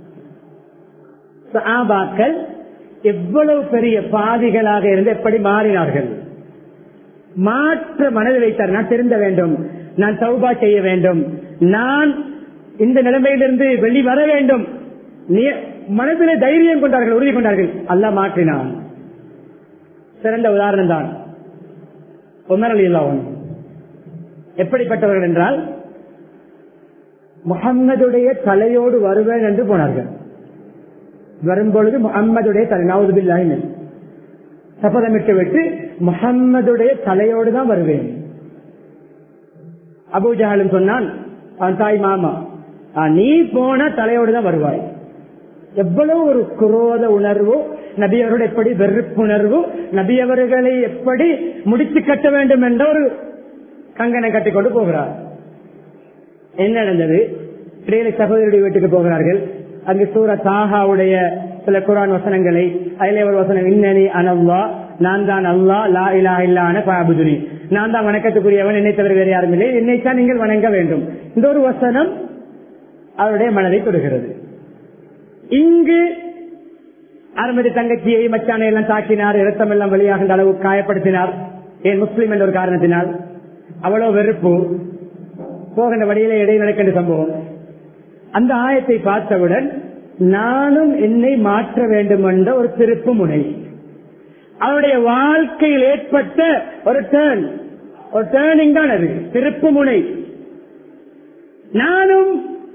சஹாபாக்கள் எவ்வளவு பெரிய பாதிகளாக இருந்து எப்படி மாறினார்கள் மாற்ற மனதில் வைத்தார் நான் திருந்த வேண்டும் நான் சௌபா செய்ய வேண்டும் நான் இந்த நிலைமையிலிருந்து வெளி வர வேண்டும் நீ- மனதிலே தைரியம் கொண்டார்கள் உறுதி கொண்டார்கள் அல்லாஹ் மாற்றினான் சிறந்த உதாரணம் தான் உமர் அலி அல்லாஹ் எப்படிப்பட்டவர்கள் என்றால் முகம்மதுடைய தலையோடு வருவேன் என்று போனார்கள் வரும்பொழுது முகம்மதுடைய தலை நாவதுபில்லாஹி சபதமிட்டு விட்டு முகம்மதுடைய தலையோடு தான் வருவேன் அபூஜாலும் சொன்னான் அவன் தாய் மாமா ஆ, நீ போன தலையோடு தான் வருவாய் எவ்வளவு ஒரு குரோத உணர்வு நபி அவரோட எப்படி வெறுப்புணர்வு நபி அவர்களை எப்படி முடிச்சு கட்ட வேண்டும் என்ற ஒரு கங்கனை கட்டிக்கொண்டு போகிறார் என்ன நடந்தது இடையில சகோதரருடைய வீட்டுக்கு போகிறார்கள் அங்கு சூர தாகாவுடைய சில குரான் வசனங்களை அதிலே ஒரு வசனம் இன்னனி அனல்லா நான் தான் அல்லா லா இலா இல்லான பாபுதுனி நான் தான் வணக்கத்துக்குரியவன் என்னை தவிர வேறு யாரும் இல்லை என்னைத்தான் நீங்கள் வணங்க வேண்டும் இந்த ஒரு வசனம் அவருடைய மனதை தொடுகிறது இங்கு அருமதி தங்கச்சியை மச்சானை எல்லாம் தாக்கினார் இரத்தம் எல்லாம் வெளியாகின்ற அளவு காயப்படுத்தினார் ஏன் முஸ்லீம் என்ற ஒரு காரணத்தினால் அவ்வளவு வெறுப்பு போகின்ற வழியில இடையே நடக்கின்ற சம்பவம் அந்த ஆயத்தை பார்த்தவுடன் நானும் என்னை மாற்ற வேண்டும் என்ற ஒரு திருப்பு முனை அவருடைய வாழ்க்கையில் ஏற்பட்ட ஒரு டேர்ன் ஒரு டேர்னிங் தான் அது திருப்பு முனை நானும்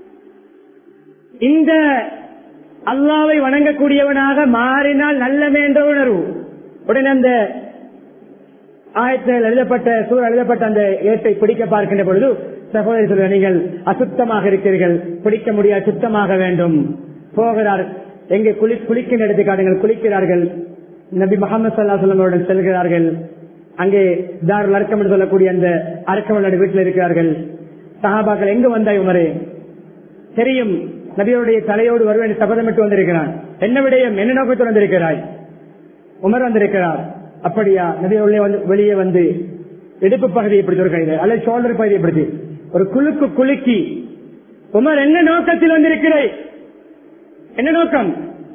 இந்த அல்லாவை வணங்கக்கூடியவனாக மாறினால் நல்லமே என்ற உணர்வு உடனே அந்த ஆயத்தில் எழுதப்பட்ட சூழல் எழுதப்பட்ட அந்த ஏட்டை பிடிக்க பார்க்கின்ற பொழுது சகோதரி சொல்ற நீங்கள் அசுத்தமாக இருக்கிறீர்கள் பிடிக்க முடியாது சுத்தமாக வேண்டும் போகிறார் எங்கே குளி குளிக்கின்ற இடத்தை காட்டுங்கள் குளிக்கிறார்கள் நபி முகமது சல்லா சொல்லமுடன் செல்கிறார்கள் அங்கே தாருல் அர்க்கம் என்று சொல்லக்கூடிய அந்த அர்க்கமலோட வீட்டில் இருக்கிறார்கள் சஹாபாக்கள் எங்கு வந்தாய் உமரே தெரியும் நபியோடைய தலையோடு வருவேன் சபதமிட்டு வந்திருக்கிறான் என்ன விடயம் என்ன நோக்கத்தில் வந்திருக்கிறாய் உமர் வந்திருக்கிறார் அப்படியா நபியோடைய வந்து வெளியே வந்து இடுப்பு பகுதியை பிடித்து ஒரு கைது அல்லது ஷோல்டர் பகுதியை பிடித்து ஒரு குலுக்கு குலுக்கி உமர் என்ன நோக்கத்தில் வந்திருக்கிறாய் என்ன நோக்கம்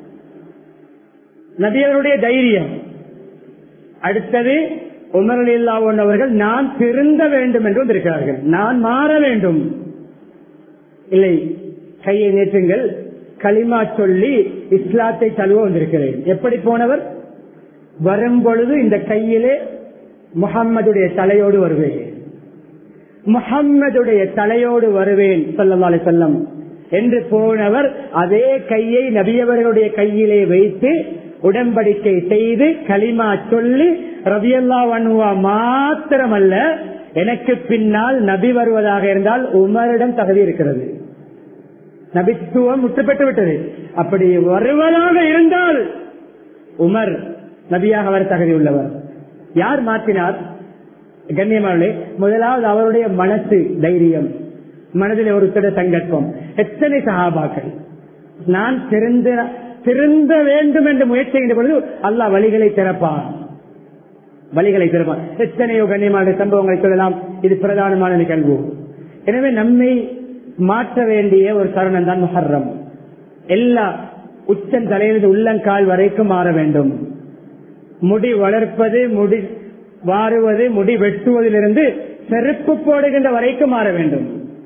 நபியருடைய தைரியம் அடுத்தது உமர் அலில்லாவன் அவர்கள் நான் திருந்த வேண்டும் என்று வந்திருக்கிறார்கள் நான் மாற வேண்டும் இல்லை கையை நேற்றுங்கள் களிமா சொல்லி இஸ்லாத்தை தழுவ வந்திருக்கிறேன் எப்படி போனவர் வரும் பொழுது இந்த கையிலே முகம்மதுடைய தலையோடு வருவேன் முகம்மதுடைய தலையோடு வருவேன் சொல்லி செல்லம் என்று போனவர் அதே கையை நபியவர்களுடைய கையிலே வைத்து உடன்படிக்கை செய்து களிமா சொல்லி ரவியல்லா வன்னுவா மாத்திரமல்ல எனக்கு பின்னால் நபி வருவதாக இருந்தால் உமரிடம் தகுதி இருக்கிறது நபித்துவம் முற்றுப்பட்டு விட்டது அப்படி வருவதாக இருந்தால் உமர் நபியாக அவர் தகுதி உள்ளவர் யார் மாற்றினார் கண்ணியமானே முதலாவது அவருடைய மனசு தைரியம் மனதில் ஒரு சில சங்கற்பம் எத்தனை சகாபாக்கள் நான் திருந்த திருந்த வேண்டும் என்று முயற்சி செய்கின்ற பொழுது அல்லாஹ் வழிகளை திறப்பான் வழிகளை திறப்பான் எத்தனையோ கண்ணியமான சம்பவங்களை சொல்லலாம் இது பிரதானமான நிகழ்வு எனவே நம்மை மாற்ற வேண்டிய ஒரு தருணம் தான் முஹர்ரம் எல்லா உச்சன் தலையிலிருந்து உள்ளங்கால் வரைக்கும் மாற வேண்டும் முடி வளர்ப்பது முடி வாருவது முடி வெட்டுவதிலிருந்து செருப்பு போடுகின்ற வரைக்கும் மாற வேண்டும்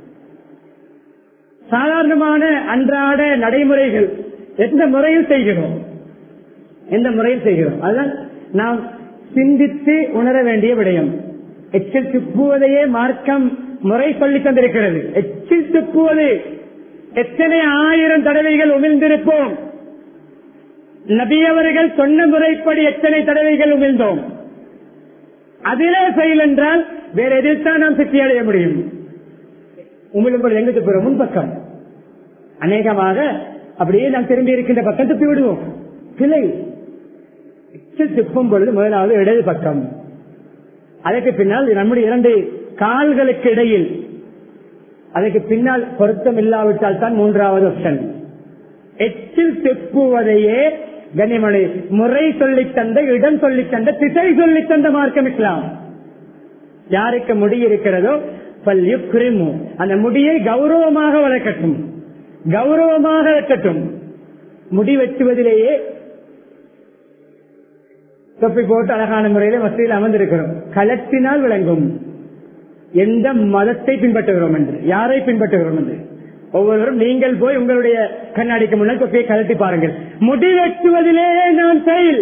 சாதாரணமான அன்றாட நடைமுறைகள் எந்த முறையில் செய்கிறோம் எந்த முறையில் செய்கிறோம் அதுதான் நாம் சிந்தித்து உணர வேண்டிய விடயம் எச்சில் துப்புவதையே மார்க்கம் முறை சொல்லி தந்திருக்கிறது எச்சில் துப்புவது எத்தனை ஆயிரம் தடவைகள் உமிழ்ந்திருப்போம் நபியவர்கள் சொன்ன முறைப்படி எத்தனை தடவைகள் உமிழ்ந்தோம் அதிலே செயல் என்றால் வேற எதில் தான் நாம் சித்தி அடைய முடியும் உமிழும்போது எங்க துப்புறோம் முன்பக்கம் அநேகமாக அப்படியே நாம் திரும்பி இருக்கின்ற பக்கம் துப்பி விடுவோம் கிளை எச்சில் துப்பும் பொழுது முதலாவது இடது பக்கம் அதற்கு பின்னால் நம்முடைய இரண்டு கால்களுக்கு இடையில் அதற்கு பின்னால் பொருத்தம் இல்லாவிட்டால் தான் மூன்றாவது ஆப்ஷன் எச்சில் துப்புவதையே கனிமணி முறை சொல்லித் தந்த இடம் சொல்லித் தந்த திசை சொல்லித் தந்த மார்க்கம் இஸ்லாம் யாருக்கு முடி இருக்கிறதோ பல்யுக்ரிமு அந்த முடியை கௌரவமாக வளர்க்கட்டும் கௌரவமாக வைக்கட்டும் முடி வெட்டுவதிலேயே தொப்பி போட்டு அழகான முறையில மசையில் அமர்ந்திருக்கிறோம் களத்தினால் விளங்கும் எந்த மதத்தை பின்பற்றுகிறோம் என்று யாரை பின்பற்றுகிறோம் என்று ஒவ்வொருவரும் நீங்கள் போய் உங்களுடைய கண்ணாடிக்கு முன்னால் தொப்பியை கலட்டி பாருங்கள் முடி வெட்டுவதிலேயே நான் செயல்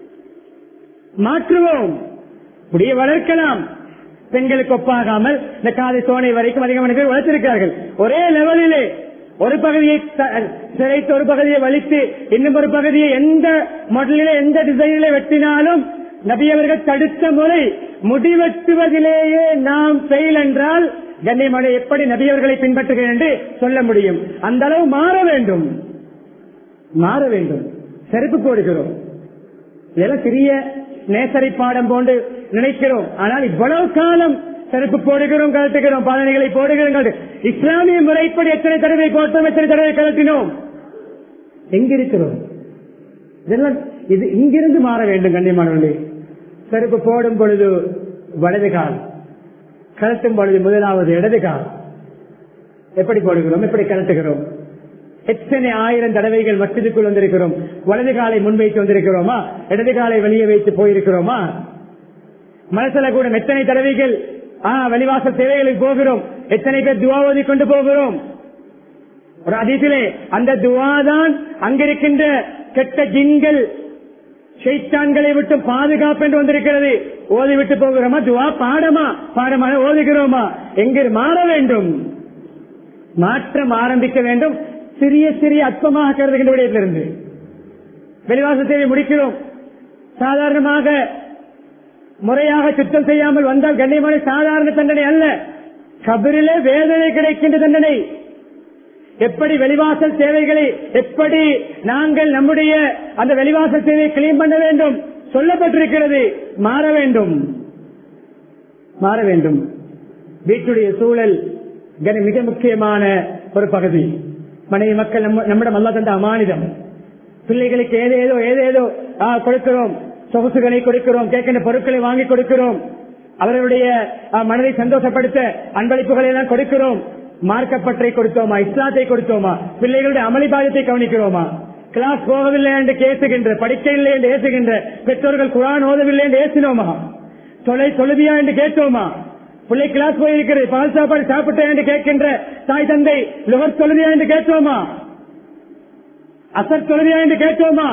மாற்றுவோம் முடியை வளர்க்கலாம் பெண்களுக்கு ஒப்பாகாமல் இந்த காதை சோனை வரைக்கும் அதிகமான பேர் வளர்த்திருக்கிறார்கள் ஒரே லெவலிலே ஒரு பகுதியை சிறைத்து ஒரு பகுதியை வலித்து இன்னும் ஒரு பகுதியை எந்த மாடலிலே எந்த டிசைனிலே வெட்டினாலும் நபியவர்கள் தடுத்த முறை முடிவெட்டுவதிலேயே நாம் செயல் என்றால் கண்ணியமலை எப்படி நபியவர்களை பின்பற்றுகிறேன் என்று சொல்ல முடியும் அந்த அளவு மாற வேண்டும் மாற வேண்டும் செருப்பு போடுகிறோம் இதெல்லாம் சிறிய நேசரை பாடம் போன்று நினைக்கிறோம் ஆனால் இவ்வளவு காலம் செருப்பு போடுகிறோம் கலட்டுகிறோம் பாதனைகளை போடுகிறோம் கழட்டு- இஸ்லாமிய முறைப்படி எத்தனை தடவை போட்டோம் எத்தனை தடவை கலட்டினோம் எங்கிருக்கிறோம் இதெல்லாம் இது இங்கிருந்து மாற வேண்டும் கண்ணியமானவர்களே செருப்பு போடும் பொழுது வலது கால் கலட்டும் பொழுது முதலாவது இடது கால் எப்படி போடுகிறோம் எப்படி கலட்டுகிறோம் எத்தனை ஆயிரம் தடவைகள் மசிதுக்குள் வந்திருக்கிறோம் வலது காலை முன்வைத்து வந்திருக்கிறோமா இடது காலை வெளியே வைத்து போயிருக்கிறோமா மனசுல கூட எத்தனை தடவைகள் ஆ வெளிவாசல் சேவைகளுக்கு போகிறோம் எத்தனை பேர் துவாவதி கொண்டு போகிறோம் ஒரு அதிசிலே அந்த துவாதான் அங்கிருக்கின்ற கெட்ட ஜின்கள் ஷைத்தான்களை விட்டு பாதுகாப்பு என்று வந்திருக்கிறது ஓதி விட்டு போகிறோமா துவா பாடமா பாடமாக ஓதுகிறோமா எங்கு மாற வேண்டும் மாற்றம் ஆரம்பிக்க வேண்டும் சிறிய சிறிய அற்பமாக கருதுகின்ற விடயத்திலிருந்து வெளிவாசத்தை முடிக்கிறோம் சாதாரணமாக முறையாக சுத்தம் செய்யாமல் வந்தால் கண்ணியமான சாதாரண தண்டனை அல்ல கபிரிலே வேதனை கிடைக்கின்ற தண்டனை எப்படி வெளிவாசல் சேவைகளை எப்படி நாங்கள் நம்முடைய அந்த வெளிவாசல் சேவையை கிளீன் பண்ண வேண்டும் சொல்லப்பட்டிருக்கிறது மாற வேண்டும் மாற வேண்டும் வீட்டுடைய சூழல் கன- மிக முக்கியமான ஒரு பகுதி மனைவி மக்கள் நம்ம- நம்மிடம் அல்லா தந்த அமானிதம் பிள்ளைகளுக்கு ஏதேதோ ஏதேதோ ஆ, கொடுக்கிறோம் சொகுசுகளை கொடுக்கிறோம் கேட்கின்ற பொருட்களை வாங்கி கொடுக்கிறோம் அவர்களுடைய ஆ, மனதை சந்தோஷப்படுத்த அன்பளிப்புகளை எல்லாம் கொடுக்கிறோம் மார்க்கப்பற்றை கொடுத்தோமா இஸ்லாத்தை கொடுத்தோமா பிள்ளைகளுடைய அமளிபாதத்தை கவனிக்கிறோமா கிளாஸ் போகவில்லை என்று கேசுகின்ற படிக்கவில்லை என்று ஏசுகின்ற பெற்றோர்கள் குரான் ஓதவில்லை என்று ஏசினோமா தொலை தொழுதியா என்று கேட்டோமா பிள்ளை கிளாஸ் போயிருக்கிறது பால் சாப்பாடு சாப்பிட்டேன் என்று கேட்கின்ற தாய் தந்தை லுகர் தொழுதியா என்று கேட்டோமா அசர் தொழுதியா என்று கேட்டோமா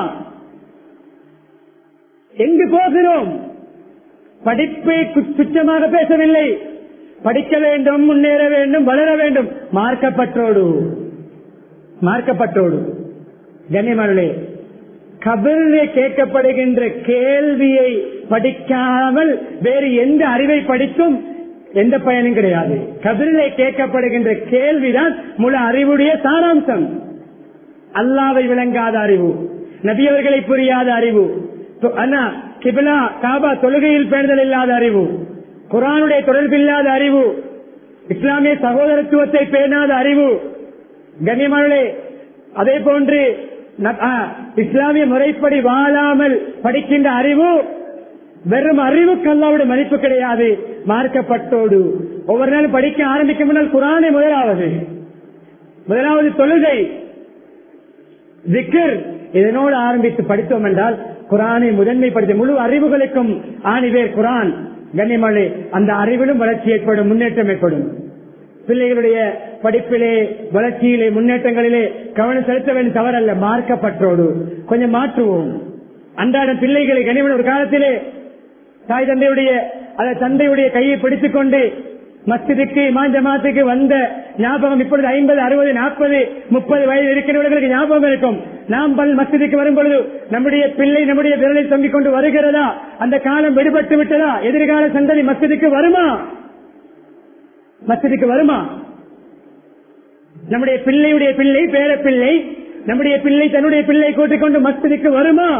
எங்கு போகிறோம் படிப்பை கு- துச்சமாக பேசவில்லை படிக்க வேண்டும் முன்னேற வேண்டும் வளர வேண்டும் மார்க்கப்பற்றோடு மார்க்கப்பற்றோடு கண்ணியமானே கபிலே கேட்கப்படுகின்ற கேள்வியை படிக்காமல் வேறு எந்த அறிவை படித்தும் எந்த பயனும் கிடையாது கபிலே கேட்கப்படுகின்ற கேள்விதான் முழு அறிவுடைய சாராம்சம் அல்லாவை விளங்காத அறிவு நபியவர்களை புரியாத அறிவு தொ- அண்ணா கிபிலா காபா தொழுகையில் பேணுதல் இல்லாத அறிவு குரானுடைய தொடர்பில்லாத அறிவு இஸ்லாமிய சகோதரத்துவத்தை பேணாத அறிவு கண்ணியமானே அதே போன்று ந- ஆ, இஸ்லாமிய முறைப்படி வாழாமல் படிக்கின்ற அறிவு வெறும் அறிவுக்கு அல்லாவுடைய மதிப்பு கிடையாது மார்க்கப்பட்டோடு ஒவ்வொரு நாளும் படிக்க ஆரம்பிக்கும் முன்னால் குரானை முதலாவது முதலாவது தொழுகை திக்கர் இதனோடு ஆரம்பித்து படித்தோம் என்றால் குரானை முதன்மைப்படுத்த முழு அறிவுகளுக்கும் ஆணிவேர் குரான் கண்ணியமலை அந்த அறிவிலும் வளர்ச்சி ஏற்படும் முன்னேற்றம் ஏற்படும் பிள்ளைகளுடைய படிப்பிலே வளர்ச்சியிலே முன்னேற்றங்களிலே கவனம் செலுத்த வேண்டிய தவறல்ல மார்க்கப்பற்றோடு கொஞ்சம் மாற்றுவோம் அன்றாட பிள்ளைகளை கனிமன் ஒரு காலத்திலே தாய் தந்தையுடைய அந்த தந்தையுடைய கையை பிடித்துக் கொண்டு மஸ்ஜிதுக்கு மாஞ்சமாத்துக்கு வந்த ஞாபகம் இப்பொழுது ஐம்பது அறுபது நாற்பது முப்பது வயது இருக்கிறவர்களுக்கு ஞாபகம் இருக்கும் நாம் பல் மஸ்ஜிதுக்கு வரும் பொழுது நம்முடைய பிள்ளை நம்முடைய விரலை தொங்கிக் கொண்டு வருகிறதா அந்த காலம் விடுபட்டு விட்டதா எதிர்கால சந்ததி மஸ்ஜிதுக்கு வருமா மஸ்ஜிதுக்கு வருமா நம்முடைய பிள்ளையுடைய பிள்ளை பேர பிள்ளை நம்முடைய பிள்ளை தன்னுடைய பிள்ளை கூட்டிக் கொண்டு மஸ்ஜிதுக்கு வருமா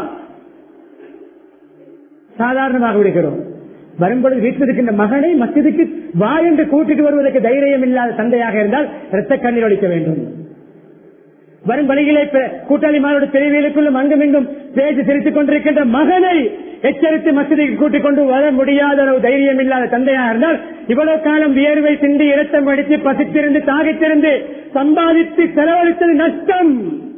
சாதாரணமாக விடுகிறோம் வரும்பொழுது வீட்டில் இருக்கின்ற மகனை மஸ்ஜிதுக்கு வா என்று கூட்டிட்டு வருவதற்கு தைரியம் இல்லாத தந்தையாக இருந்தால் இரத்த கண்ணீர் ஒழிக்க வேண்டும் வரும் வழிகளை பெ- கூட்டாளிமாரோட பிரிவுகளுக்குள்ளும் அங்குமிங்கும் பேசி சிரித்துக் கொண்டிருக்கின்ற மகனை எச்சரித்து மசதிக்கு கூட்டிக் கொண்டு வர முடியாத அளவு தைரியம் இல்லாத தந்தையாக இருந்தால் இவ்வளவு காலம் வியர்வை சிந்தி இரத்தம் அடித்து பசித்திருந்து தாகித்திருந்து சம்பாதித்து செலவழித்தது நஷ்டம்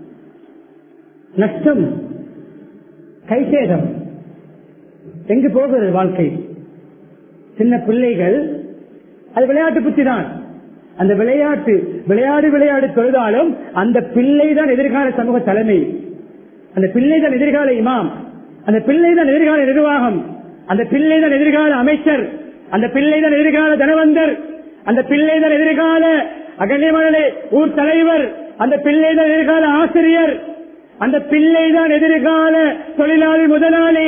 நஷ்டம் கைசேதம் எங்கு போகிறது வாழ்க்கை சின்ன பிள்ளைகள் அது விளையாட்டு புத்தி தான் அந்த விளையாட்டு விளையாடு விளையாடு தொழுதாலும் அந்த பிள்ளை தான் எதிர்கால சமூக தலைமை அந்த பிள்ளை தான் எதிர்கால இமாம் அந்த பிள்ளை தான் எதிர்கால நிர்வாகம் அந்த பிள்ளை தான் எதிர்கால அமைச்சர் அந்த பிள்ளை தான் எதிர்கால தனவந்தர் அந்த பிள்ளை தான் எதிர்கால அகண்யமனே ஊர் தலைவர் அந்த பிள்ளை தான் எதிர்கால ஆசிரியர் அந்த பிள்ளை தான் எதிர்கால தொழிலாளி முதலாளி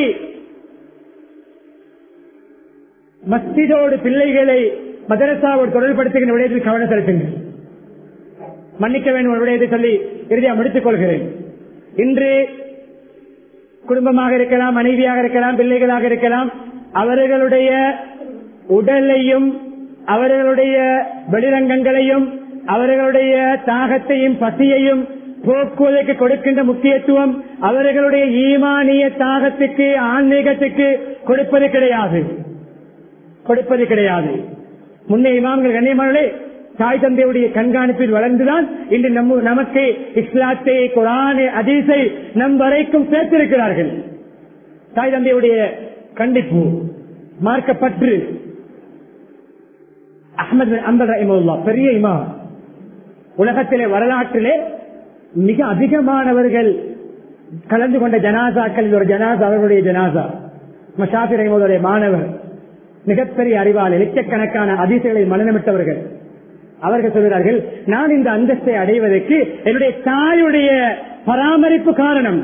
மஸ்ஜிதோடு பிள்ளைகளை மதரசாவோடு தொடர்படுத்துகின்ற விடயத்தில் கவனம் செலுத்துங்கள் மன்னிக்க வேண்டும் ஒரு விடயத்தை சொல்லி இறுதியாக முடித்துக் கொள்கிறேன் இன்று குடும்பமாக இருக்கலாம் மனைவியாக இருக்கலாம் பிள்ளைகளாக இருக்கலாம் அவர்களுடைய உடலையும் அவர்களுடைய வெளிரங்கங்களையும் அவர்களுடைய தாகத்தையும் பசியையும் போக்குவதற்கு கொடுக்கின்ற முக்கியத்துவம் அவர்களுடைய ஈமானிய தாகத்துக்கு ஆன்மீகத்துக்கு கொடுப்பது கிடையாது கொடுப்பது கிடையாது முன்னே இமாம்கள் கண்ணியமானே தாய் தந்தையுடைய கண்காணிப்பில் வளர்ந்துதான் இன்று நம்ம நமக்கு இஸ்லாத்தை குரானை அதீசை நம் வரைக்கும் சேர்த்திருக்கிறார்கள் தாய் தந்தையுடைய கண்டிப்பு மார்க்கப்பற்று அஹமது அம்பல் ரஹிமுல்லா பெரிய இமா உலகத்திலே வரலாற்றிலே மிக அதிகமானவர்கள் கலந்து கொண்ட ஜனாசாக்களில் ஒரு ஜனாசா அவர்களுடைய ஜனாசா மஷாபி ரஹிமுடைய மாணவர் மிகப்பெரிய அறிவாளி லட்சக்கணக்கான அதிசயங்களை மனநமிட்டவர்கள் அவர்கள் சொல்கிறார்கள் நான் இந்த அந்தஸ்தை அடைவதற்கு என்னுடைய தாயுடைய பராமரிப்பு காரணம்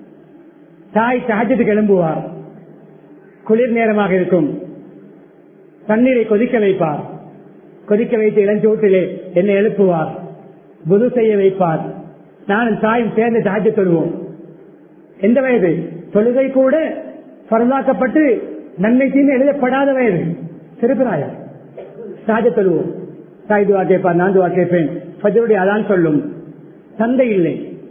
தாய் சகஜத்துக்கு எழும்புவார் குளிர் நேரமாக இருக்கும் தண்ணீரை கொதிக்க வைப்பார் கொதிக்க வைத்து இளஞ்சோட்டிலே என்னை எழுப்புவார் புது செய்ய வைப்பார் நானும் தாயும் சேர்ந்து சாட்சி தொழுவோம் எந்த வயது தொழுகை கூட பரந்தாக்கப்பட்டு நன்மை தீமை எழுதப்படாத வயது சிறுபிராயம் சாஜ தொழுவோம் தாய் துவா கேட்பார் நான் துவா கேட்பேன் பஜருடைய அதான் சொல்லும் தந்தை இல்லை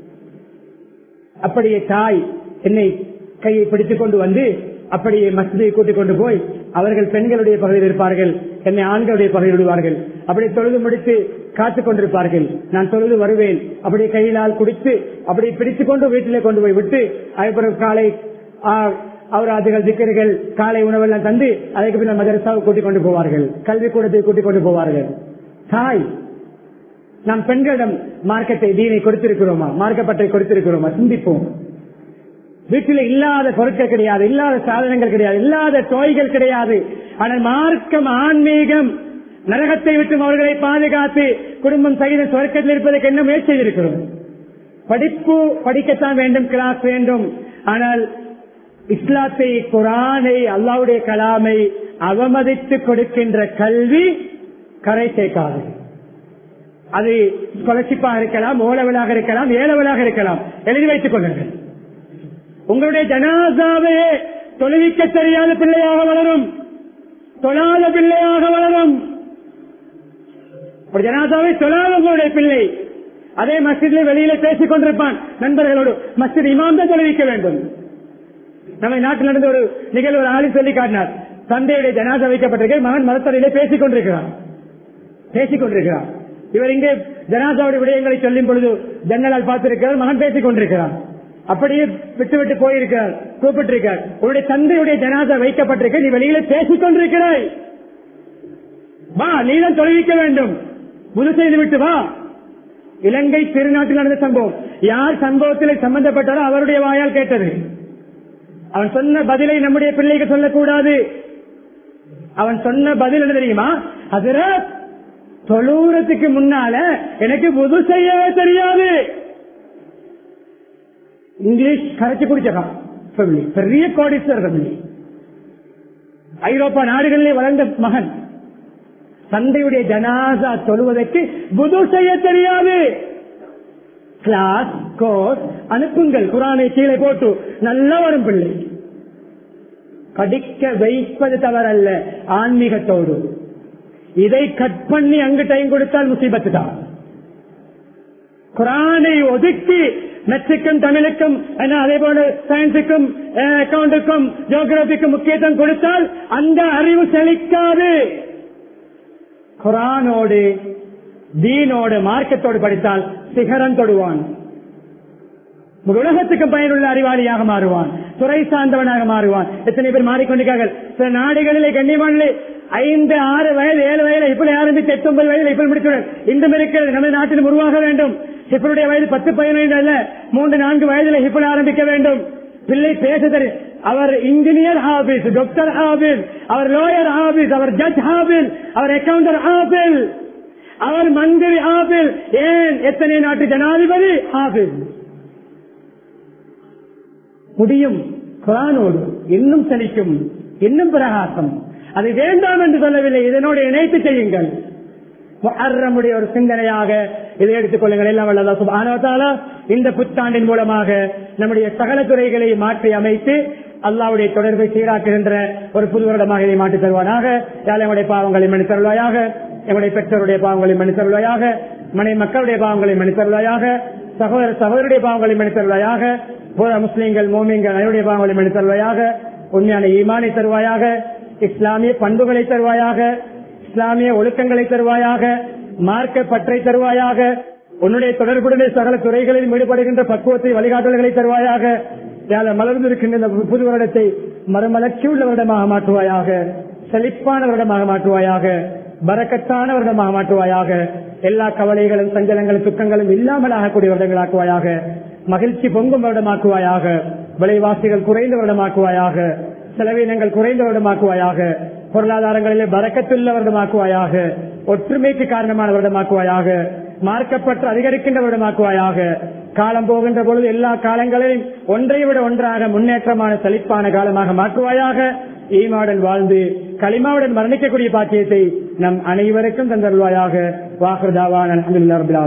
அப்படியே தாய் என்னை கையை பிடித்துக் கொண்டு வந்து அப்படியே மசிதை கூட்டிக் கொண்டு போய் அவர்கள் பெண்களுடைய பகுதியில் இருப்பார்கள் என்னை ஆண்களுடைய பகுதியில் விடுவார்கள் அப்படியே தொழுது முடித்து காத்துக் கொண்டிருப்பார்கள் நான் தொழுது வருவேன் அப்படியே கையிலால் குடித்து அப்படியே பிடித்துக் கொண்டு வீட்டிலே கொண்டு போய் விட்டு அதுக்கப்புறம் காலை அவராதிகள் திக்கர்கள் காலை உணவெல்லாம் தந்து அதுக்கு பின்னர் மதரசாவை கூட்டிக் கொண்டு போவார்கள் கல்வி கூடத்தை கூட்டிக் கொண்டு போவார்கள் தாய் நாம் பெண்களிடம் மார்க்கத்தை தீனை கொடுத்திருக்கிறோமா மார்க்கப்பட்டை கொடுத்திருக்கிறோமா சிந்திப்போம் வீட்டில் இல்லாத பொருட்கள் கிடையாது இல்லாத சாதனங்கள் கிடையாது இல்லாத தோய்கள் கிடையாது ஆனால் மார்க்கம் ஆன்மீகம் நரகத்தை விட்டு அவர்களை பாதுகாத்து குடும்பம் சகித சொர்க்கத்தில் இருப்பதற்கு என்ன முயற்சி செய்திருக்கிறோம் படிப்பு படிக்கத்தான் வேண்டும் கிளாஸ் வேண்டும் ஆனால் இஸ்லாத்தை குரானை அல்லாவுடைய கலாமை அவமதித்து கொடுக்கின்ற கல்வி கரை சேர்க்காது அது ஸ்காலர்ஷிப்பாக இருக்கலாம் ஓலவலாக இருக்கலாம் ஏலவலாக இருக்கலாம் எழுதி வைத்துக் கொள்ளுங்கள் உங்களுடைய ஜனாசாவே தொழுவிக்க தெரியாத பிள்ளையாக வளரும் தொழாத பிள்ளையாக வளரும் ஒரு ஜனாசாவை தொழாத உங்களுடைய பிள்ளை அதே மஸ்ஜித்ல வெளியில பேசிக் கொண்டிருப்பான் நண்பர்களோடு மஸ்ஜித் இமாம் தான் தெரிவிக்க வேண்டும் நம்ம நாட்டில் நடந்த ஒரு நிகழ்வு ஒரு ஆளி சொல்லி காட்டினார் தந்தையுடைய ஜனாதா வைக்கப்பட்டிருக்க மகன் மரத்தரையிலே பேசிக் கொண்டிருக்கிறான் பேசிக் கொண்டிருக்கிறான் இவர் இங்கே ஜனாதாவுடைய விடயங்களை சொல்லும் பொழுது ஜன்னலால் பார்த்திருக்கிறார் மகன் பேசிக் கொண்டிருக்கிறான் அப்படியே விட்டு விட்டு போயிருக்கிறார் கூப்பிட்டிருக்கார் உன்னுடைய தந்தையுடைய ஜனாதா வைக்கப்பட்டிருக்க நீ வெளியில பேசிக் கொண்டிருக்கிறாய் வா நீதான் தொலைவிக்க வேண்டும் முது செய்து விட்டு வா இலங்கை திருநாட்டில் நடந்த சம்பவம் யார் சம்பவத்தில் சம்பந்தப்பட்டாரோ அவருடைய வாயால் கேட்டது அவன் சொன்ன பதிலை நம்முடைய பிள்ளைக்கு சொல்லக்கூடாது அவன் சொன்ன பதில் என்ன தெரியுமா அதுல தொழுறதுக்கு முன்னால எனக்கு புது செய்யவே தெரியாது இங்கிலீஷ் கரைச்சு குடிச்சதான் family. பெரிய கோடீஸ்வரர் family. ஐரோப்பா நாடுகளிலே வளர்ந்த மகன் தந்தையுடைய ஜனாசா தொழுவதற்கு புது செய்ய தெரியாது கிளாஸ் கோர்ஸ் அனுப்புங்கள் குரானை கீழே போட்டு நல்லா வரும் பிள்ளை படிக்க வைப்பது தவறல்ல ஆன்மீகத்தோடு இதை கட் பண்ணி அங்கு டைம் கொடுத்தால் முசீபத்து தான் குரானை ஒதுக்கி மெட்ரிக்கும் தமிழுக்கும் என்ன, அதே போல சயின்ஸுக்கும் அக்கௌண்ட்டுக்கும் ஜியோகிராபிக்கும் முக்கியத்துவம் கொடுத்தால் அந்த அறிவு செழிக்காது குரானோடு தீனோடு மார்க்கத்தோடு படித்தால் சிகரம் தொடுவான் ஒரு உலகத்துக்கு பயனுள்ள அறிவாளியாக மாறுவான் துறை சார்ந்தவனாக மாறுவான் எத்தனை பேர் மாறிக்கொண்டிருக்கார்கள் சில நாடுகளிலே கண்ணியமானிலே ஐந்து ஆறு வயது ஏழு வயது இப்படி ஆரம்பித்து எட்டு ஒன்பது வயதில் இப்படி முடித்துடன் இன்றும் இருக்கிறது நமது நாட்டில் உருவாக வேண்டும் இப்பளுடைய வயது பத்து பதினைந்து அல்ல மூன்று நான்கு வயதில் இப்படி ஆரம்பிக்க வேண்டும் பிள்ளை பேச தெரியும் அவர் இன்ஜினியர் ஹாபிஸ் டாக்டர் ஹாபிஸ் அவர் லோயர் ஹாபிஸ் அவர் ஜட்ஜ் ஹாபிஸ் அவர் அக்கவுண்டர் ஹாபிஸ் அவர் மந்திரி ஹாபிஸ் ஏன் எத்தனை நாட்டு ஜனாதிபதி ஹாபிஸ் முடியும் குரானோடு இன்னும் செழிக்கும் இன்னும் பிரகாசம் அது வேண்டாம் என்று சொல்லவில்லை இதனோடு இணைத்து செய்யுங்கள் முஹர்ரமுடைய ஒரு சிந்தனையாக இதை எடுத்துக் கொள்ளுங்கள் எல்லாம் வல்ல அல்லாஹ் சுப்ஹானஹு வ தஆலா இந்த புத்தாண்டின் மூலமாக நம்முடைய சகல துறைகளை மாற்றி அமைத்து அல்லாவுடைய தொடர்பை சீராக்குகின்ற ஒரு புது வருடமாக இதை மாற்றித் தருவானாக யாழ் எங்களுடைய பாவங்களை மன்னித்தருள்வாயாக எங்களுடைய பெற்றோருடைய பாவங்களை மன்னித்தருள்வாயாக மனை மக்களுடைய பாவங்களை மன்னித்தருள்வாயாக சகோதர சகோதரருடைய பாவங்களை மன்னித்தருள்வாயாக பூரா முஸ்லீம்கள் மோமியங்கள் அனைவருடைய பாவங்களை மன்னித்தருள்வாயாக உண்மையான ஈமானை தருவாயாக இஸ்லாமிய பண்புகளை தருவாயாக இஸ்லாமிய ஒழுக்கங்களை தருவாயாக மார்க்க பற்றை தருவாயாக உன்னுடைய தொடர்புடைய சகல துறைகளில் ஈடுபடுகின்ற பக்குவத்தை வழிகாட்டல்களை தருவாயாக யாழ் மலர்ந்திருக்கின்ற இந்த புது வருடத்தை மறுமலர்ச்சி உள்ள வருடமாக மாற்றுவாயாக செழிப்பான வருடமாக மாற்றுவாயாக பரக்கத்தான வருடமாக மாற்றுவாயாக எல்லா கவலைகளும் சஞ்சலங்களும் துக்கங்களும் இல்லாமல் ஆகக்கூடிய வருடங்களாக்குவாயாக மகிழ்ச்சி பொங்கும் வருடமாக்குவாயாக விலைவாசிகள் குறைந்த வருடமாக்குவாயாக செலவினங்கள் குறைந்த வருடமாக்குவாயாக பொருளாதாரங்களிலே பறக்கத்துள்ள வருடமாக்குவாயாக ஒற்றுமைக்கு காரணமான வருடமாக்குவாயாக மார்க்கப்பற்று அதிகரிக்கின்ற வருடமாக்குவாயாக காலம் போகின்ற பொழுது எல்லா காலங்களிலும் ஒன்றை விட ஒன்றாக முன்னேற்றமான செழிப்பான காலமாக மாற்றுவாயாக ஈமாவுடன் வாழ்ந்து களிமாவுடன் மரணிக்கக்கூடிய பாக்கியத்தை நம் அனைவருக்கும் தந்தருவாயாக வாக்குதாவான் அலமதுல்லா